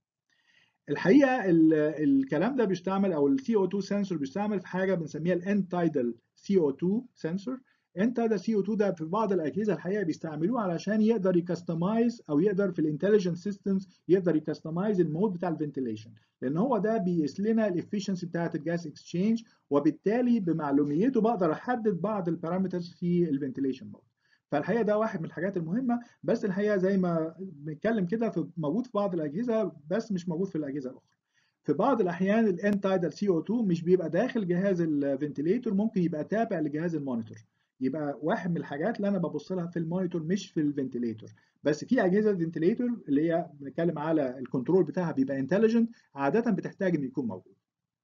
الحقيقه ال الكلام ده بيستعمل او السي او 2 سنسور بيستعمل في حاجه بنسميها الان تايدال سي او 2 سنسور انت ده سي او 2 ده في بعض الاجهزه الحقيقه بيستعملوه علشان يقدر يكستمايز او يقدر في الانتليجنت سيستمز يقدر يكستمايز المود بتاع الفنتيليشن لان هو ده بيقيس لنا الافشنسي بتاعه الجاس اكسشينج وبالتالي بمعلوميته بقدر احدد بعض البارامترز في الفنتيليشن مود فالحقيقه ده واحد من الحاجات المهمه بس الحقيقه زي ما بنتكلم كده موجود في بعض الاجهزه بس مش موجود في الاجهزه الاخرى في بعض الاحيان الان تايدال سي او 2 مش بيبقى داخل جهاز الفنتليتور ممكن يبقى تابع لجهاز المونيتور يبقى واحد من الحاجات اللي انا ببص لها في المونيتور مش في الفنتليتور بس في اجهزه فنتليتور اللي هي بنتكلم على الكنترول بتاعها بيبقى انتليجنت عاده بتحتاج انه يكون موجود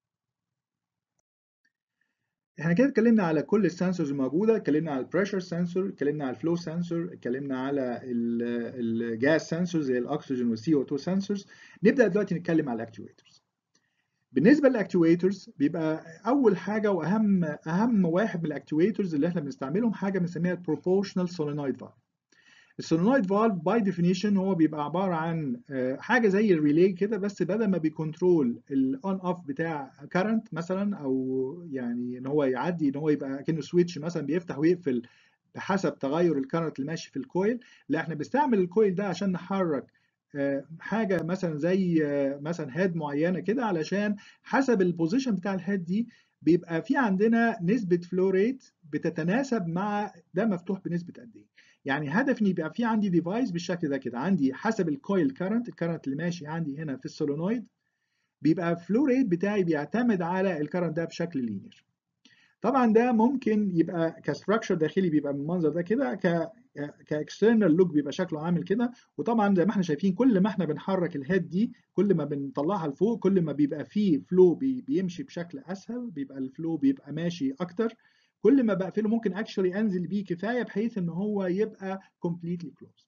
احنا كده اتكلمنا على كل السنسورز الموجوده اتكلمنا على البريشر سنسور اتكلمنا على الفلو سنسور اتكلمنا على الجاس سنسورز زي الاكسجين والسي او 2 سنسورز نبدا دلوقتي نتكلم على الاكتويترز بالنسبه للاكتويترز بيبقى اول حاجه واهم اهم واحد من الاكتويترز اللي احنا بنستعملهم حاجه بنسميها البروبورشنال سولينويد فالف السولينويد فالف باي ديفينيشن هو بيبقى عباره عن حاجه زي الريلي كده بس بدل ما بيكنترول الاون اوف بتاع كارنت مثلا او يعني ان هو يعدي ان هو يبقى كانه سويتش مثلا بيفتح ويقفل بحسب تغير الكارنت اللي ماشي في الكويل لا احنا بنستعمل الكويل ده عشان نحرك حاجه مثلا زي مثلا هيد معينه كده علشان حسب البوزيشن بتاع الهيد دي بيبقى في عندنا نسبه فلو ريت بتتناسب مع ده مفتوح بنسبه قد ايه يعني هدفي ان يبقى في عندي ديفايس بالشكل ده كده عندي حسب الكويل كارنت الكارنت اللي ماشي عندي هنا في السولينويد بيبقى فلو ريت بتاعي بيعتمد على الكارنت ده بشكل لينير طبعا ده ممكن يبقى كستراكشر داخلي بيبقى من المنظر ده كده ك كاكسترنال لوك بيبقى شكله عامل كده وطبعا زي ما احنا شايفين كل ما احنا بنحرك الهيد دي كل ما بنطلعها لفوق كل ما بيبقى فيه فلو بي بيمشي بشكل اسهل بيبقى الفلو بيبقى ماشي اكتر كل ما بقفله ممكن اكشولي انزل بيه كفايه بحيث ان هو يبقى completely closed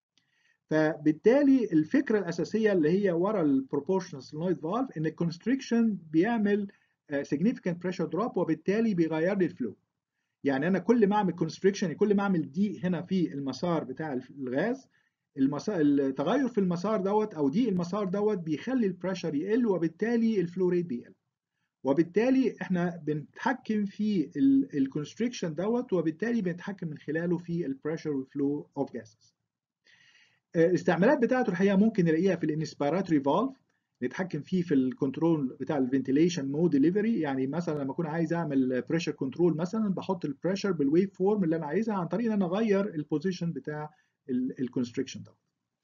فبالتالي الفكره الاساسيه اللي هي ورا البروبورشنال سولينويد فالف ان الكونستريكشن بيعمل significant pressure drop وبالتالي بيغير لي الفلو يعني انا كل ما اعمل كونستريكشن كل ما اعمل ضيق هنا في المسار بتاع الغاز المسار التغير في المسار دوت او ضيق المسار دوت بيخلي البريشر يقل وبالتالي الفلو ريت بيقل وبالتالي احنا بنتحكم في الكونستريكشن دوت وبالتالي بنتحكم من خلاله في البريشر والفلو اوف جاسز الاستعمالات بتاعته الحقيقه ممكن نلاقيها في الانسبيراتوري فالف نتحكم فيه في الكنترول بتاع الفنتيليشن مود ديليفري يعني مثلا لما اكون عايز اعمل بريشر كنترول مثلا بحط البريشر بالويف فورم اللي انا عايزها عن طريق ان انا اغير البوزيشن بتاع الكونستريكشن دوت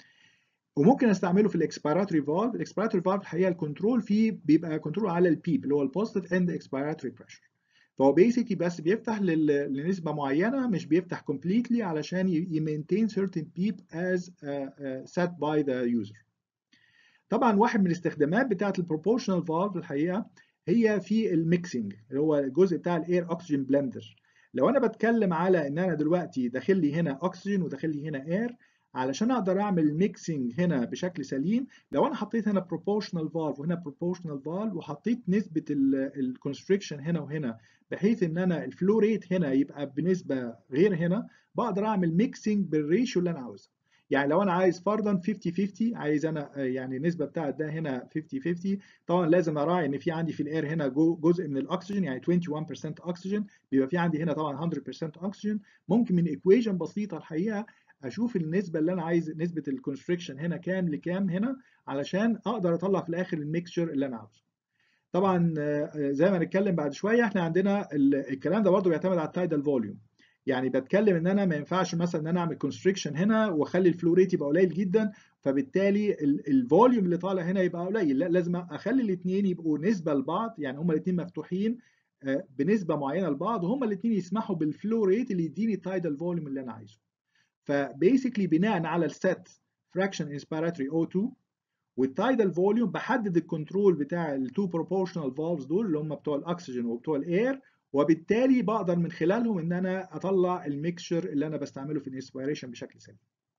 وممكن استعمله في الاكسبيراتوري فالف الاكسبيراتوري فالف الحقيقه الكنترول فيه بيبقى كنترول على البيب اللي هو البوزيتيف اند اكسبيراتوري بريشر فهو بيسكلي بس بيفتح لنسبه معينه مش بيفتح كومبليتلي علشان يمينتين certain beep as uh, uh, set by the user طبعا واحد من الاستخدامات بتاعه البروبورشنال فالف الحقيقه هي في الميكسنج اللي هو الجزء بتاع الاير اوكسجين بلندر لو انا بتكلم على ان انا دلوقتي داخل لي هنا اوكسجين وداخل لي هنا اير علشان اقدر اعمل ميكسنج هنا بشكل سليم لو انا حطيت هنا بروبورشنال فالف وهنا بروبورشنال فالف وحطيت نسبه الكونستريكشن هنا وهنا بحيث ان انا الفلو ريت هنا يبقى بنسبه غير هنا بقدر اعمل ميكسنج بالريشيو اللي انا عاوزها يعني لو انا عايز فرضا 50 50 عايز انا يعني النسبه بتاعت ده هنا 50 50 طبعا لازم اراعي ان في عندي في الاير هنا جزء من الاكسجين يعني 21% اكسجين بيبقى في عندي هنا طبعا 100% اكسجين ممكن من ايكويشن بسيطه الحقيقه اشوف النسبه اللي انا عايز نسبه الكونستريكشن هنا كام لكام هنا علشان اقدر اطلع في الاخر الميكسشر اللي انا عاوزه طبعا زي ما هنتكلم بعد شويه احنا عندنا الكلام ده برضه بيعتمد على التايدال فوليوم يعني بتكلم ان انا ما ينفعش مثلا ان انا اعمل كونستريكشن هنا واخلي الفلو ريت يبقى قليل جدا فبالتالي الفوليوم اللي طالع هنا يبقى قليل لا لازم اخلي الاثنين يبقوا نسبه لبعض يعني هما الاثنين مفتوحين بنسبه معينه لبعض وهما الاثنين يسمحوا بالفلو ريت اللي يديني التايدال فوليوم اللي انا عايزه فبيسكلي بناء على السيت فراكشن انسبيراتوري O2 والتايدال فوليوم بحدد الكنترول بتاع التو بروبورشنال فالفز دول اللي هم بتوع الاكسجين وبتوع الاير وبالتالي بقدر من خلالهم ان انا اطلع الميكشر اللي انا بستعمله في الانسبيريشن بشكل سليم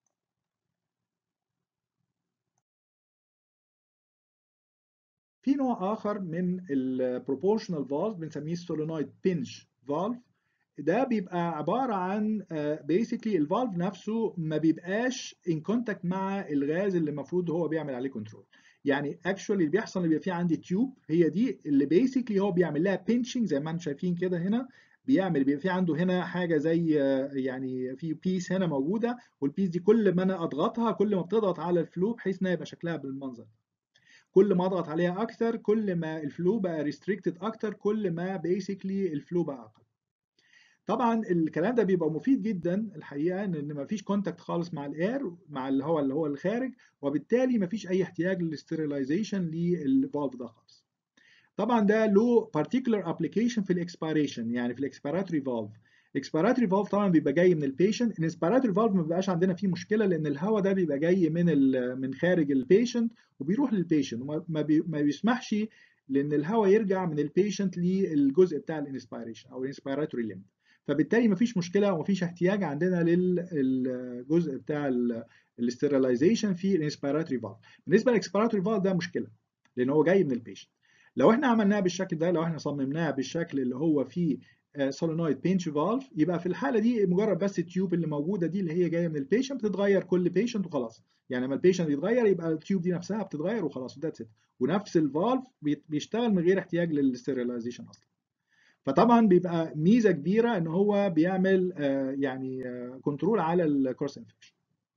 في نوع اخر من البروبورشنال فالف بنسميه السولينويد بينش فالف ده بيبقى عباره عن بيسكلي الفالف نفسه ما بيبقاش ان كونتاكت مع الغاز اللي المفروض هو بيعمل عليه كنترول يعني اكشولي اللي بيحصل اللي بيبقى فيه عندي تيوب هي دي اللي بيسكلي هو بيعمل لها بينشنج زي ما انتم شايفين كده هنا بيعمل بيبقى في عنده هنا حاجه زي يعني في بيس هنا موجوده والبيس دي كل ما انا اضغطها كل ما بتضغط على الفلو بحيث انها يبقى شكلها بالمنظر كل ما اضغط عليها اكتر كل ما الفلو بقى ريستريكتد اكتر كل ما بيسكلي الفلو بقى اقل طبعا الكلام ده بيبقى مفيد جدا الحقيقه ان ما فيش كونتاكت خالص مع الاير مع الهواء اللي هو الخارج وبالتالي ما فيش اي احتياج للاستيرلايزيشن للفالف ده خالص طبعا ده له particular application في الاكسبيريشن يعني في الاكسبيراتوري فالف الاكسبيراتوري فالف طبعا بيبقى جاي من البيشنت الانسبيراتوري فالف ما بيبقاش عندنا فيه مشكله لان الهواء ده بيبقى جاي من من خارج البيشنت وبيروح للبيشنت وما بي ما بيسمحش لان الهواء يرجع من البيشنت للجزء بتاع الانسبيريشن او الانسبيراتوري ليمب فبالتالي مفيش مشكله ومفيش احتياج عندنا للجزء بتاع الاستيرلايزيشن في الانسبيراتوري فالف بالنسبه للاكسبيراتوري فالف ده مشكله لان هو جاي من البيشنت لو احنا عملناها بالشكل ده لو احنا صممناها بالشكل اللي هو فيه سولينويد بينش فالف يبقى في الحاله دي مجرد بس التيوب اللي موجوده دي اللي هي جايه من البيشنت بتتغير كل بيشنت وخلاص يعني لما البيشنت يتغير يبقى التيوب دي نفسها بتتغير وخلاص وذاتس ات ونفس الفالف بيشتغل من غير احتياج للستيرلايزيشن اصلا فطبعا بيبقى ميزه كبيره ان هو بيعمل يعني كنترول على الكروس انفكشن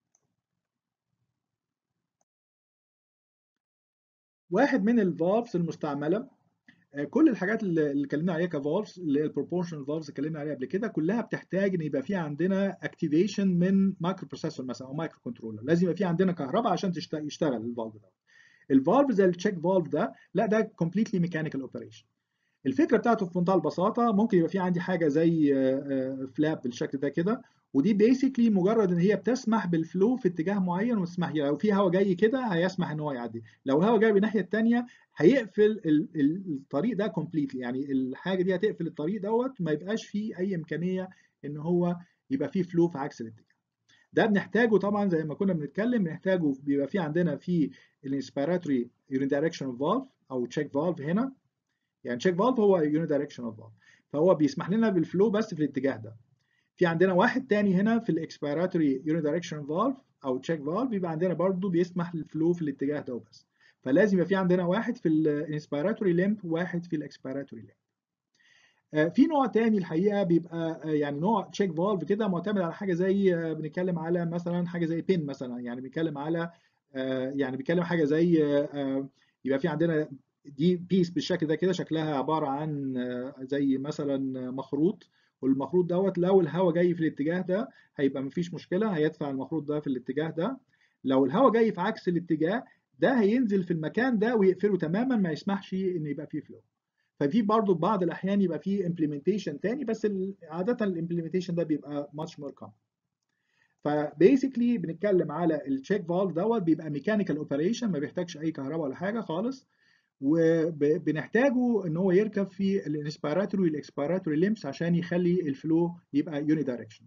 واحد من الفالفز المستعمله كل الحاجات اللي اتكلمنا عليها كفالفز اللي هي البروبورشنال فالفز اتكلمنا عليها قبل كده كلها بتحتاج ان يبقى في عندنا اكتيفيشن من مايكرو بروسيسور مثلا او مايكرو كنترولر لازم يبقى في عندنا كهرباء عشان يشتغل الفالف ده الفالف زي التشيك فالف ده لا ده كومبليتلي ميكانيكال اوبريشن الفكره بتاعته في منتهى البساطه ممكن يبقى في عندي حاجه زي فلاب بالشكل ده كده ودي بيسكلي مجرد ان هي بتسمح بالفلو في اتجاه معين وتسمح لو في هواء جاي كده هيسمح ان هو يعدي لو الهواء جاي بالناحيه الثانيه هيقفل الطريق ده كومبليتلي يعني الحاجه دي هتقفل الطريق دوت ما يبقاش فيه اي امكانيه ان هو يبقى فيه فلو في عكس الاتجاه ده بنحتاجه طبعا زي ما كنا بنتكلم بنحتاجه بيبقى في عندنا في الانسبيراتوري يونيدايركشنال فالف او تشيك فالف هنا يعني تشيك فالف هو يونيدايركشنال فالف فهو بيسمح لنا بالفلو بس في الاتجاه ده في عندنا واحد تاني هنا في الاكسبيراتوري يونيدايركشنال فالف او تشيك فالف بيبقى عندنا برضو بيسمح للفلو في الاتجاه ده وبس فلازم يبقى في عندنا واحد في الانسبيراتوري ليمب وواحد في الاكسبيراتوري ليمب في نوع تاني الحقيقه بيبقى يعني نوع تشيك فالف كده معتمد على حاجه زي بنتكلم على مثلا حاجه زي بين مثلا يعني بنتكلم على يعني بنتكلم حاجه زي يبقى في عندنا دي بيس بالشكل ده كده شكلها عباره عن زي مثلا مخروط والمخروط دوت لو الهواء جاي في الاتجاه ده هيبقى مفيش مشكله هيدفع المخروط ده في الاتجاه ده لو الهواء جاي في عكس الاتجاه ده هينزل في المكان ده ويقفله تماما ما يسمحش ان يبقى فيه فلو ففي برضه بعض الاحيان يبقى فيه امبلمنتيشن تاني بس عاده الامبلمنتيشن ده بيبقى ماتش مور كومن فبيسكلي بنتكلم على التشيك فالف دوت بيبقى ميكانيكال اوبريشن ما بيحتاجش اي كهرباء ولا حاجه خالص وبنحتاجه ان هو يركب في الانسبيراتوري والاكسبيراتوري ليمبس عشان يخلي الفلو يبقى يوني دايركشن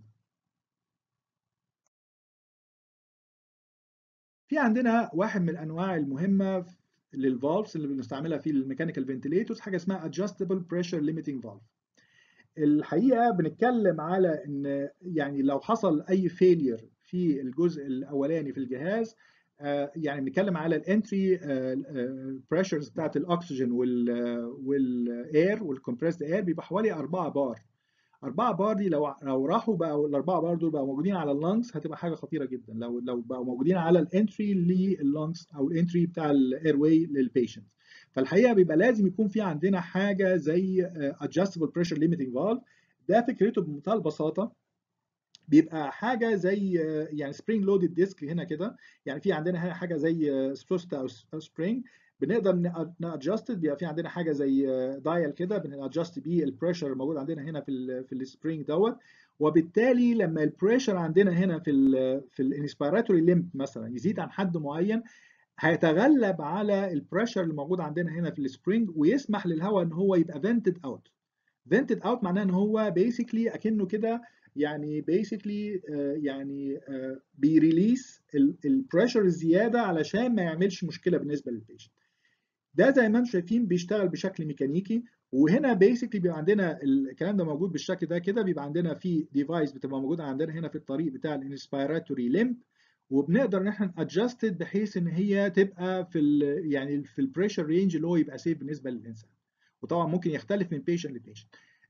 في عندنا واحد من الانواع المهمه للفالفز اللي بنستعملها في الميكانيكال فنتليتورز حاجه اسمها adjustable pressure limiting valve الحقيقه بنتكلم على ان يعني لو حصل اي فيلير في الجزء الاولاني في الجهاز يعني بنتكلم على الانتري بريشرز بتاعت الاكسجين والاير والكمبريسد اير بيبقى حوالي 4 بار 4 بار دي لو لو راحوا بقى الاربعه بار دول بقوا موجودين على اللنجز هتبقى حاجه خطيره جدا لو لو بقوا موجودين على الانتري لللنجز او الانتري بتاع الاير واي للبيشنت فالحقيقه بيبقى لازم يكون في عندنا حاجه زي adjustable pressure limiting valve ده فكرته بمنتهى البساطه بيبقى حاجه زي يعني سبرينج لودد ديسك هنا كده يعني في عندنا هنا حاجه زي سبوست او سبرينج بنقدر نادجست بيبقى في عندنا حاجه زي دايل كده بنادجست بيه البريشر الموجود عندنا هنا في ال في السبرينج دوت وبالتالي لما البريشر عندنا هنا في ال في الانسبيراتوري ليمب مثلا يزيد عن حد معين هيتغلب على البريشر اللي موجود عندنا هنا في السبرينج ويسمح للهواء ان هو يبقى فنتد اوت فنتد اوت معناه ان هو بيسكلي اكنه كده يعني بيسكلي يعني بيريليس البريشر الزياده علشان ما يعملش مشكله بالنسبه للبيشنت ده زي ما انتم شايفين بيشتغل بشكل ميكانيكي وهنا بيسكلي بيبقى عندنا الكلام ده موجود بالشكل ده كده بيبقى عندنا في ديفايس بتبقى موجوده عندنا هنا في الطريق بتاع الانسبيراتوري ليمب وبنقدر ان احنا ادجستد بحيث ان هي تبقى في ال يعني في البريشر رينج اللي هو يبقى سيف بالنسبه للانسان وطبعا ممكن يختلف من بيشنت لبيشنت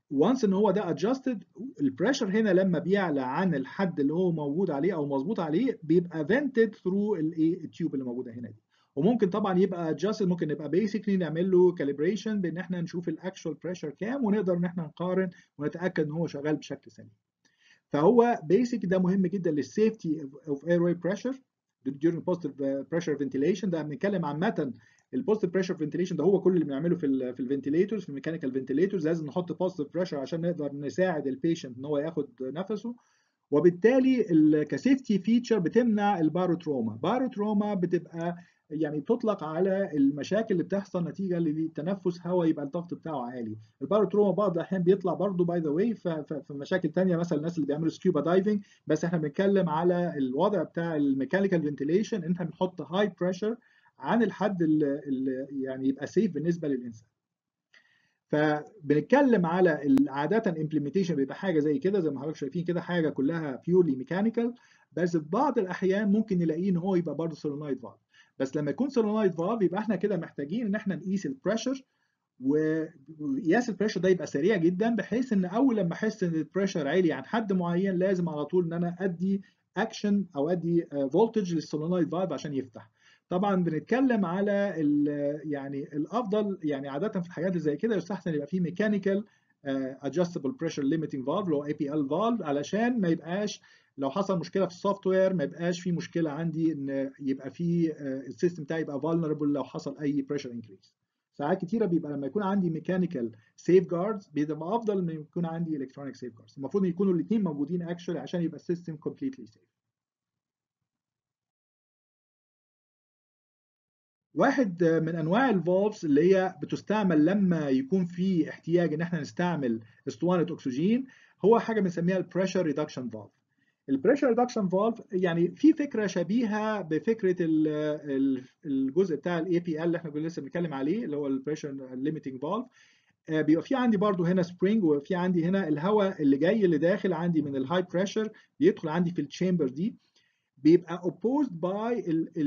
وانس ان هو ده ادجستد البريشر هنا لما بيعلى عن الحد اللي هو موجود عليه او مظبوط عليه بيبقى فنتد ثرو الايه التيوب اللي موجوده هنا دي وممكن طبعا يبقى ادجستد ممكن نبقى بيسكلي نعمل له كاليبريشن بان احنا نشوف الاكشوال بريشر كام ونقدر ان احنا نقارن ونتاكد ان هو شغال بشكل سليم فهو بيسك ده مهم جدا للسيفتي اوف اير واي بريشر during positive pressure ventilation ده بنتكلم عامه البوزيتيف بريشر فنتيليشن ده هو كل اللي بنعمله في ال في الفنتيليتورز في الميكانيكال فنتيليتورز لازم نحط بوزيتيف بريشر عشان نقدر نساعد البيشنت ان هو ياخد نفسه وبالتالي كسيفتي فيتشر بتمنع الباروتروما باروتروما بتبقى يعني بتطلق على المشاكل اللي بتحصل نتيجه لتنفس هواء يبقى الضغط بتاعه عالي الباروتروما بعض الاحيان بيطلع برضه باي ذا واي في مشاكل ثانيه مثلا الناس اللي بيعملوا سكيوبا دايفنج بس احنا بنتكلم على الوضع بتاع الميكانيكال فنتيليشن ان احنا بنحط هاي بريشر عن الحد اللي يعني يبقى سيف بالنسبه للانسان فبنتكلم على عاده امبلمنتيشن بيبقى حاجه زي كده زي ما حضرتك شايفين كده حاجه كلها بيورلي ميكانيكال بس في بعض الاحيان ممكن نلاقيه ان هو يبقى برضه سولينويد فالف بس لما يكون سولينويد فالف يبقى احنا كده محتاجين ان احنا نقيس البريشر وقياس البريشر ده يبقى سريع جدا بحيث ان اول لما احس ان البريشر عالي عن حد معين لازم على طول ان انا ادي اكشن او ادي فولتج للسولينويد فالف عشان يفتح طبعا بنتكلم على يعني الافضل يعني عاده في الحاجات اللي زي كده يستحسن يبقى في ميكانيكال adjustable pressure limiting valve اللي هو اي بي ال valve علشان ما يبقاش لو حصل مشكله في السوفت وير ما يبقاش في مشكله عندي ان يبقى في السيستم بتاعي يبقى vulnerable لو حصل اي pressure increase ساعات كتيره بيبقى لما يكون عندي ميكانيكال سيف جاردز بيبقى افضل من يكون عندي الكترونيك سيف جاردز المفروض يكونوا الاثنين موجودين اكشولي عشان يبقى السيستم كومبليتلي سيف واحد من انواع الفالفز اللي هي بتستعمل لما يكون في احتياج ان احنا نستعمل اسطوانه اكسجين هو حاجه بنسميها البريشر ريدكشن فالف البريشر ريدكشن فالف يعني في فكره شبيهه بفكره الجزء بتاع الاي بي ال اللي احنا كنا لسه بنتكلم عليه اللي هو البريشر ليميتنج فالف بيبقى في عندي برضو هنا سبرينج وفي عندي هنا الهواء اللي جاي اللي داخل عندي من الهاي بريشر بيدخل عندي في التشامبر دي بيبقى opposed by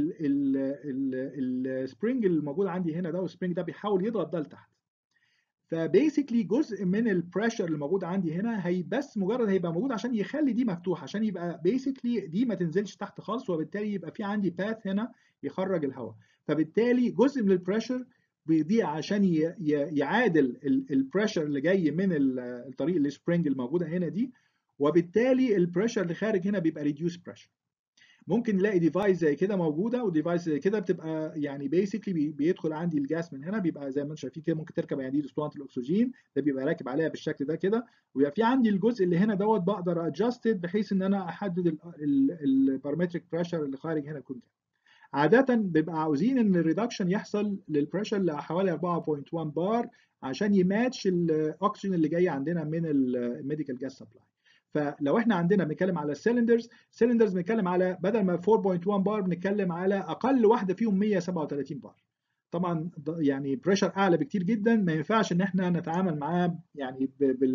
السبرينج اللي موجود عندي هنا ده والسبرينج ده بيحاول يضغط ده لتحت فبيسكلي جزء من البريشر اللي موجود عندي هنا هي بس مجرد هيبقى موجود عشان يخلي دي مفتوحه عشان يبقى بيسكلي دي ما تنزلش تحت خالص وبالتالي يبقى في عندي باث هنا يخرج الهواء فبالتالي جزء من البريشر بيضيع عشان يعادل البريشر اللي جاي من الطريق السبرينج الموجوده هنا دي وبالتالي البريشر اللي خارج هنا بيبقى ريديوس بريشر ممكن نلاقي ديفايس زي كده موجوده وديفايس زي كده بتبقى يعني بيسكلي بيدخل عندي الجاس من هنا بيبقى زي ما انتم شايفين كده ممكن تركب يعني دي اسطوانه الاكسجين ده بيبقى راكب عليها بالشكل ده كده ويبقى في عندي الجزء اللي هنا دوت بقدر ادجستد بحيث ان انا احدد البارامتريك بريشر اللي خارج هنا يكون كام عاده بيبقى عاوزين ان الريدكشن يحصل للبريشر لحوالي 4.1 بار عشان يماتش الاكسجين اللي جاي عندنا من الميديكال جاس سبلاي فلو احنا عندنا بنتكلم على السلندرز سلندرز بنتكلم على بدل ما 4.1 بار بنتكلم على اقل واحده فيهم 137 بار طبعا يعني بريشر اعلى بكتير جدا ما ينفعش ان احنا نتعامل معاه يعني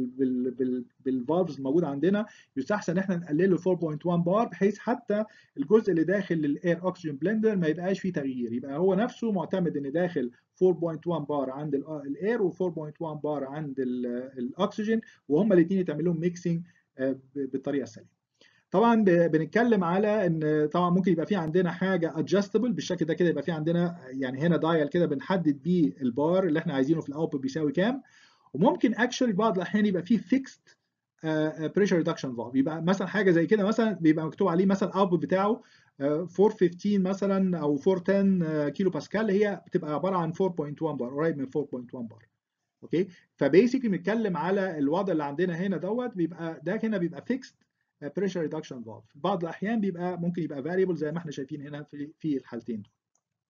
بالفالفز الموجوده عندنا يستحسن ان احنا نقلله 4.1 بار بحيث حتى الجزء اللي داخل الاير اوكسجين بلندر ما يبقاش فيه تغيير يبقى هو نفسه معتمد ان داخل 4.1 بار عند الاير و4.1 بار عند الاكسجين وهما الاثنين يتعمل لهم ميكسنج بالطريقه السليمه. طبعا بنتكلم على ان طبعا ممكن يبقى في عندنا حاجه ادجستبل بالشكل ده كده يبقى في عندنا يعني هنا دايل كده بنحدد بيه البار اللي احنا عايزينه في الاوتبوت بيساوي كام وممكن اكشولي بعض الاحيان يبقى في فيكست بريشر ريدكشن فالف يبقى مثلا حاجه زي كده مثلا بيبقى مكتوب عليه مثلا الاوتبوت بتاعه 415 مثلا او 410 كيلو باسكال هي بتبقى عباره عن 4.1 بار قريب من 4.1 بار اوكي فبيسكلي بنتكلم على الوضع اللي عندنا هنا دوت بيبقى ده هنا بيبقى فيكست بريشر ريدكشن فالف بعض الاحيان بيبقى ممكن يبقى فاريبل زي ما احنا شايفين هنا في في الحالتين دول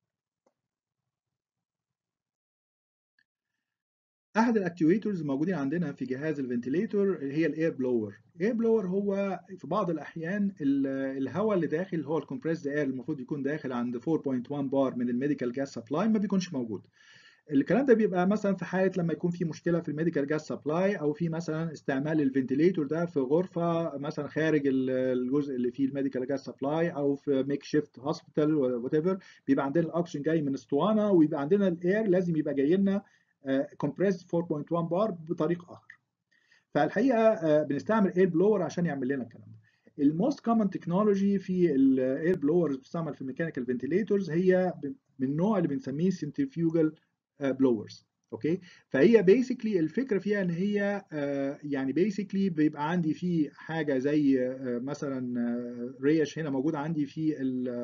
احد الاكتويترز الموجودين عندنا في جهاز الفنتليتور هي الاير بلور الاير بلور هو في بعض الاحيان الهواء اللي داخل هو الكومبريسد اير المفروض يكون داخل عند 4.1 بار من الميديكال جاس سبلاي ما بيكونش موجود الكلام ده بيبقى مثلا في حاله لما يكون في مشكله في الميديكال جاس سبلاي او في مثلا استعمال الفنتليتور ده في غرفه مثلا خارج الجزء اللي فيه الميديكال جاس سبلاي او في ميك شيفت هوسبيتال وات ايفر بيبقى عندنا الاكسجين جاي من اسطوانه ويبقى عندنا الاير لازم يبقى جاي لنا كومبريس 4.1 بار بطريق اخر فالحقيقه بنستعمل اير بلور عشان يعمل لنا الكلام ده الموست كومن تكنولوجي في الاير بلورز بتستعمل في الميكانيكال فنتيليتورز هي من النوع اللي بنسميه سنترفيوجال بلورز اوكي فهي بيسكلي الفكره فيها ان هي يعني بيسكلي بيبقى عندي في حاجه زي مثلا ريش هنا موجود عندي في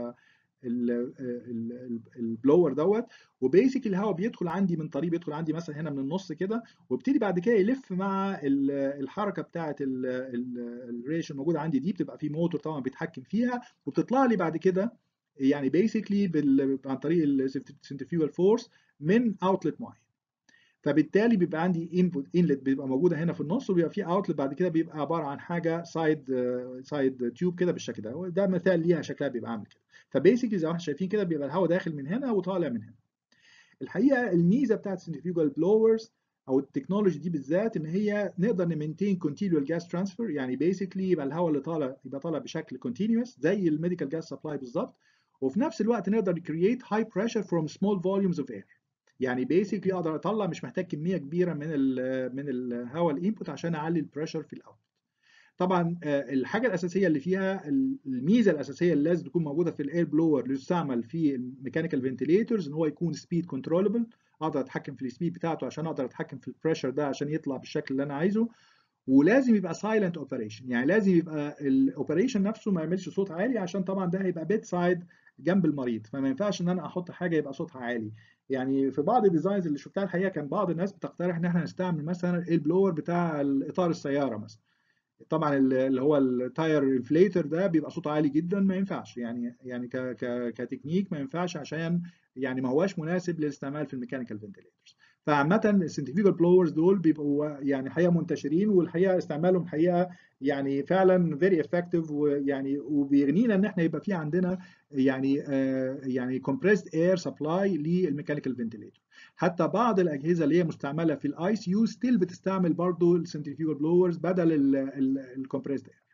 البلور دوت وبيسك الهواء بيدخل عندي من طريق بيدخل عندي مثلا هنا من النص كده وابتدي بعد كده يلف مع الحركه بتاعه الريش الموجوده عندي دي بتبقى في موتور طبعا بيتحكم فيها وبتطلع لي بعد كده يعني بيسكلي عن طريق السنترفيوجال فورس من اوتلت معين فبالتالي بيبقى عندي انبوت انلت بيبقى موجوده هنا في النص وبيبقى في اوتلت بعد كده بيبقى عباره عن حاجه سايد سايد تيوب كده بالشكل ده ده مثال ليها شكلها بيبقى عامل كده فبيسكلي زي ما احنا شايفين كده بيبقى الهواء داخل من هنا وطالع من هنا الحقيقه الميزه بتاعت السنترفيوجال بلورز او التكنولوجي دي بالذات ان هي نقدر نمنتين كونتينوال جاس ترانسفير يعني بيسكلي يبقى الهواء اللي طالع يبقى طالع بشكل كونتينوس زي الميديكال جاس سبلاي بالظبط وفي نفس الوقت نقدر create high pressure from small volumes of air يعني بيسكلي اقدر اطلع مش محتاج كميه كبيره من ال من الهواء الانبوت عشان اعلي البريشر في الاوت طبعا الحاجه الاساسيه اللي فيها الميزه الاساسيه اللي لازم تكون موجوده في الاير بلور اللي يستعمل في الميكانيكال فنتيليتورز ان هو يكون سبيد كنترولبل اقدر اتحكم في السبيد بتاعته عشان اقدر اتحكم في البريشر ده عشان يطلع بالشكل اللي انا عايزه ولازم يبقى سايلنت اوبريشن يعني لازم يبقى الاوبريشن نفسه ما يعملش صوت عالي عشان طبعا ده هيبقى بيت سايد جنب المريض فما ينفعش ان انا احط حاجه يبقى صوتها عالي يعني في بعض الديزاينز اللي شفتها الحقيقه كان بعض الناس بتقترح ان احنا نستعمل مثلا البلور بتاع اطار السياره مثلا طبعا اللي هو التاير انفليتر ده بيبقى صوته عالي جدا ما ينفعش يعني يعني ك ك كتكنيك ما ينفعش عشان يعني ما هواش مناسب للاستعمال في الميكانيكال فنتيليترز فعامة السنترفيوجال بلورز دول بيبقوا يعني حقيقة منتشرين والحقيقة استعمالهم حقيقة يعني فعلا فيري افكتيف ويعني وبيغنينا ان احنا يبقى في عندنا يعني آه يعني compressed اير سبلاي للميكانيكال فنتيليتور حتى بعض الاجهزه اللي هي مستعمله في الاي سي يو ستيل بتستعمل برضه السنترفيوجال بلورز بدل الكومبريسد اير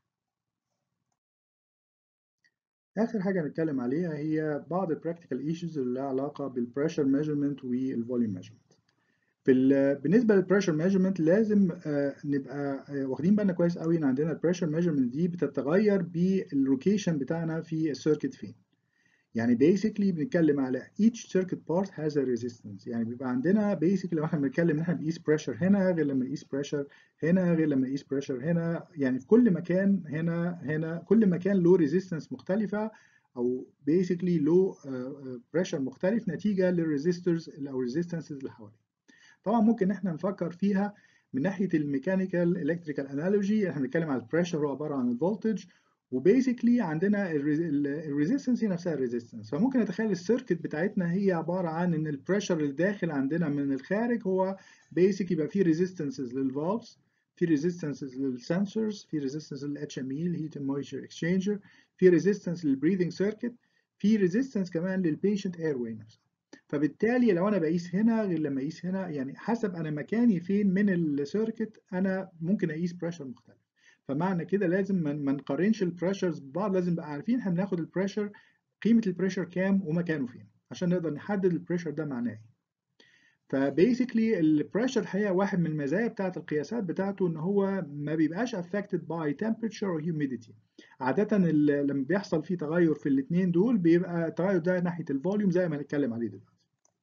اخر حاجه هنتكلم عليها هي بعض البراكتيكال ايشوز اللي لها علاقه بالبريشر ميجرمنت والفوليوم ميجرمنت في بالنسبه للبريشر ميجرمنت لازم آه نبقى آه واخدين بالنا كويس قوي ان عندنا البريشر ميجرمنت دي بتتغير باللوكيشن بتاعنا في السيركت فين يعني basically بنتكلم على each circuit part has a resistance يعني بيبقى عندنا basically لو احنا بنتكلم ان احنا بنقيس pressure هنا غير لما نقيس pressure هنا غير لما نقيس pressure هنا يعني في كل مكان هنا هنا كل مكان له resistance مختلفة او basically له pressure مختلف نتيجة للريزيستورز او resistance اللي حواليه طبعا ممكن احنا نفكر فيها من ناحية الميكانيكال الكتريكال انالوجي احنا بنتكلم على البريشر هو عبارة عن الفولتج وبيسكلي عندنا الريزيستنس هي نفسها الريزيستنس فممكن نتخيل السيركت بتاعتنا هي عباره عن ان البريشر اللي داخل عندنا من الخارج هو بيسك يبقى فيه ريزيستنسز للفالفز في ريزيستنسز للسنسورز في ريزيستنس للاتش ام اي الهيت اند مويستشر اكسشينجر في ريزيستنس للبريذنج سيركت في ريزيستنس كمان للبيشنت اير واي نفسه فبالتالي لو انا بقيس هنا غير لما اقيس هنا يعني حسب انا مكاني فين من السيركت انا ممكن اقيس بريشر مختلف فمعنى كده لازم ما نقارنش البريشرز ببعض لازم نبقى عارفين احنا بناخد البريشر قيمه البريشر كام ومكانه فين عشان نقدر نحدد البريشر ده معناه ايه فبيسكلي البريشر الحقيقه واحد من المزايا بتاعه القياسات بتاعته ان هو ما بيبقاش affected by temperature or humidity عاده لما بيحصل فيه تغير في الاثنين دول بيبقى التغير ده ناحيه الفوليوم زي ما هنتكلم عليه دلوقتي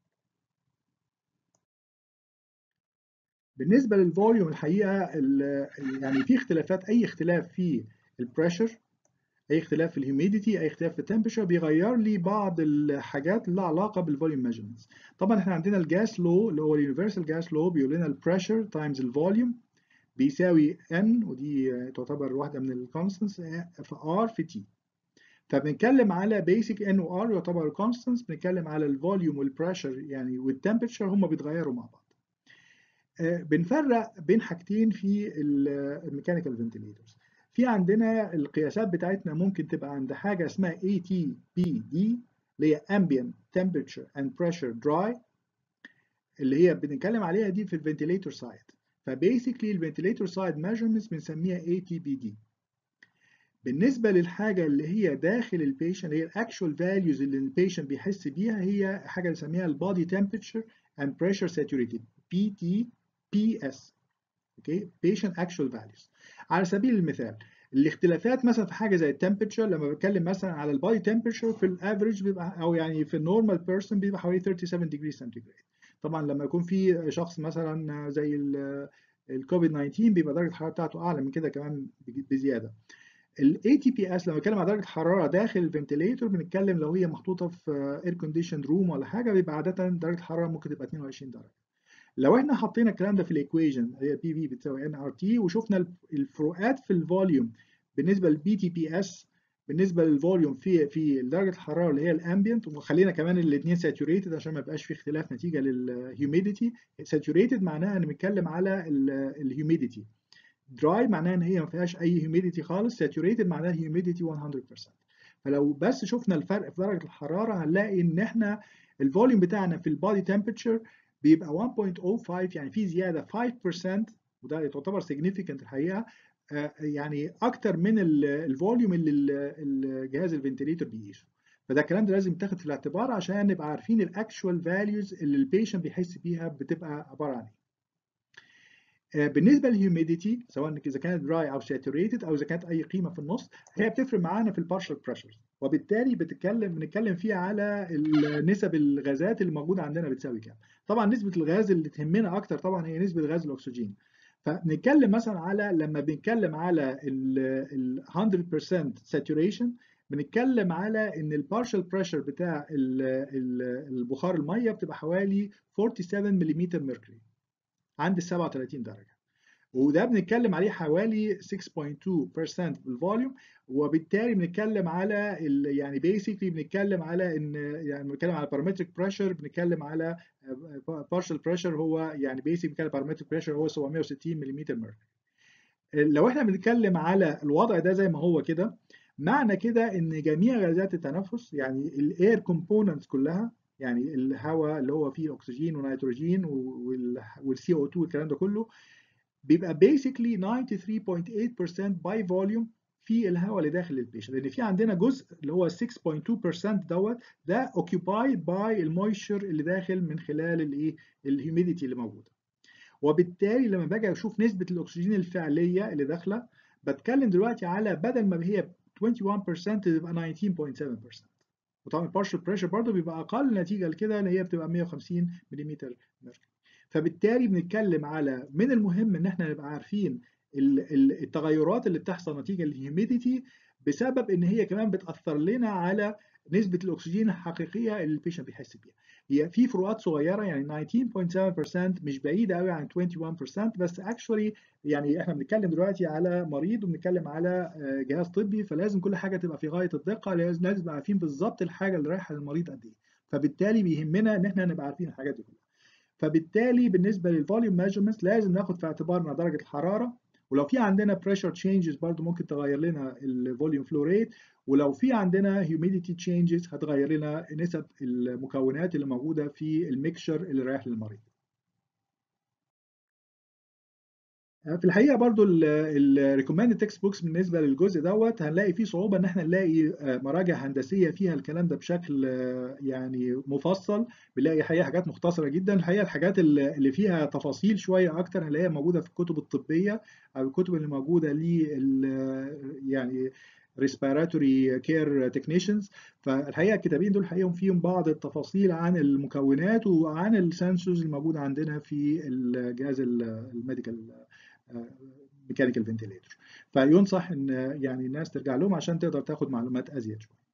بالنسبه للفوليوم الحقيقه يعني في اختلافات اي اختلاف في البريشر اي اختلاف في الهيوميديتي اي اختلاف في التمبريتشر بيغير لي بعض الحاجات اللي لها علاقه بالفوليوم ميجرمنتس طبعا احنا عندنا الجاس لو اللي هو اليونيفرسال جاس لو بيقول لنا البريشر تايمز الفوليوم بيساوي n ودي تعتبر واحده من الكونستنتس في r في t فبنتكلم على بيسك n و r يعتبر كونستنتس بنتكلم على الفوليوم والبريشر يعني والتمبريتشر هم بيتغيروا مع بعض بنفرق بين حاجتين في الميكانيكال فنتيليتورز في عندنا القياسات بتاعتنا ممكن تبقى عند حاجه اسمها ATPD اللي هي ambient temperature and pressure dry اللي هي بنتكلم عليها دي في الفنتيليتور سايد فبيسكلي الفنتيليتور سايد ميجرمنتس بنسميها ATPD بالنسبه للحاجه اللي هي داخل البيشنت اللي هي الاكشوال فاليوز اللي البيشنت بيحس بيها هي حاجه بنسميها البادي temperature and pressure saturated PT PS اوكي patient actual values على سبيل المثال الاختلافات مثلا في حاجه زي التمبرتشر لما بتكلم مثلا على البادي تمبرتشر في الافريج بيبقى او يعني في النورمال بيرسون بيبقى حوالي 37 ديجري سنتيجريد طبعا لما يكون في شخص مثلا زي الكوفيد 19 بيبقى درجه الحراره بتاعته اعلى من كده كمان بزياده الاي تي بي اس لما بنتكلم على درجه حراره داخل الفنتليتور بنتكلم لو هي محطوطه في اير كونديشن روم ولا حاجه بيبقى عاده درجه الحراره ممكن تبقى 22 درجه لو احنا حطينا الكلام ده في الايكويشن هي بي في بتساوي ان ار تي وشفنا الفروقات في الفوليوم بالنسبه للبي تي بي اس بالنسبه للفوليوم في في درجه الحراره اللي هي الامبيانت وخلينا كمان الاثنين ساتوريتد عشان ما يبقاش في اختلاف نتيجه للهيوميديتي ساتوريتد معناها ان بنتكلم على الهيوميديتي دراي معناها ان هي ما فيهاش اي هيوميديتي خالص ساتوريتد معناها هيوميديتي 100% فلو بس شفنا الفرق في درجه الحراره هنلاقي ان احنا الفوليوم بتاعنا في البادي تمبرتشر بيبقى 1.05 يعني في زياده 5% وده تعتبر significant الحقيقه يعني اكتر من الفوليوم اللي الجهاز الفنتليتور بيقيسه فده الكلام ده لازم يتاخد في الاعتبار عشان نبقى عارفين الاكشوال فاليوز اللي البيشنت بيحس بيها بتبقى عباره عن ايه بالنسبه للهيوميديتي سواء اذا كانت دراي او ساتوريتد او اذا كانت اي قيمه في النص هي بتفرق معانا في البارشال بريشرز وبالتالي بتتكلم بنتكلم فيها على نسب الغازات اللي موجوده عندنا بتساوي كام طبعا نسبه الغاز اللي تهمنا اكتر طبعا هي نسبه غاز الاكسجين فبنتكلم مثلا على لما بنتكلم على ال 100% saturation بنتكلم على ان البارشال بريشر بتاع البخار الميه بتبقى حوالي 47 ملم ميركوري عند 37 درجه وده بنتكلم عليه حوالي 6.2% بالفوليوم وبالتالي بنتكلم على يعني بيسكلي بنتكلم على ان يعني بنتكلم على بارامتريك بريشر بنتكلم على بارشال بريشر هو يعني بيسك بنتكلم بارامتريك بريشر هو 760 ملم ميركوري لو احنا بنتكلم على الوضع ده زي ما هو كده معنى كده ان جميع غازات التنفس يعني الاير كومبوننتس كلها يعني الهواء اللي هو فيه اكسجين ونيتروجين والسي او 2 والكلام ده كله بيبقى basically 93.8% باي فوليوم في الهواء اللي داخل البيشنت لان في عندنا جزء اللي هو 6.2% دوت ده occupied by المويستشر اللي داخل من خلال الايه الهيوميديتي اللي موجوده وبالتالي لما باجي اشوف نسبه الاكسجين الفعليه اللي داخله بتكلم دلوقتي على بدل ما هي 21% تبقى 19.7% وطبعا البارشل بريشر برضه بيبقى اقل نتيجه لكده اللي هي بتبقى 150 ملم ميركوري فبالتالي بنتكلم على من المهم ان احنا نبقى عارفين التغيرات اللي بتحصل نتيجه للهيوميديتي بسبب ان هي كمان بتاثر لنا على نسبه الاكسجين الحقيقيه اللي البيشنت بيحس بيها هي في فروقات صغيره يعني 19.7% مش بعيده قوي عن 21% بس اكشولي يعني احنا بنتكلم دلوقتي على مريض وبنتكلم على جهاز طبي فلازم كل حاجه تبقى في غايه الدقه لازم نبقى عارفين بالظبط الحاجه اللي رايحه للمريض قد ايه فبالتالي بيهمنا ان احنا نبقى عارفين الحاجات دي كلها فبالتالي بالنسبه للفوليوم ميجرمنتس لازم ناخد في اعتبارنا درجه الحراره ولو في عندنا بريشر تشينجز برضو ممكن تغير لنا الفوليوم فلو ريت ولو في عندنا هيوميديتي تشينجز هتغير لنا نسب المكونات اللي موجوده في الميكشر اللي رايح للمريض في الحقيقه برضو الريكومندد تكست بوكس بالنسبه للجزء دوت هنلاقي فيه صعوبه ان احنا نلاقي مراجع هندسيه فيها الكلام ده بشكل يعني مفصل بنلاقي حقيقه حاجات مختصره جدا الحقيقه الحاجات اللي فيها تفاصيل شويه اكتر هنلاقيها موجوده في الكتب الطبيه او الكتب اللي موجوده ل يعني respiratory care technicians فالحقيقه الكتابين دول حقيقهم فيهم بعض التفاصيل عن المكونات وعن السنسورز الموجوده عندنا في الجهاز الميديكال ميكانيكال فنتيليتور فينصح ان يعني الناس ترجع لهم عشان تقدر تاخد معلومات ازيد شويه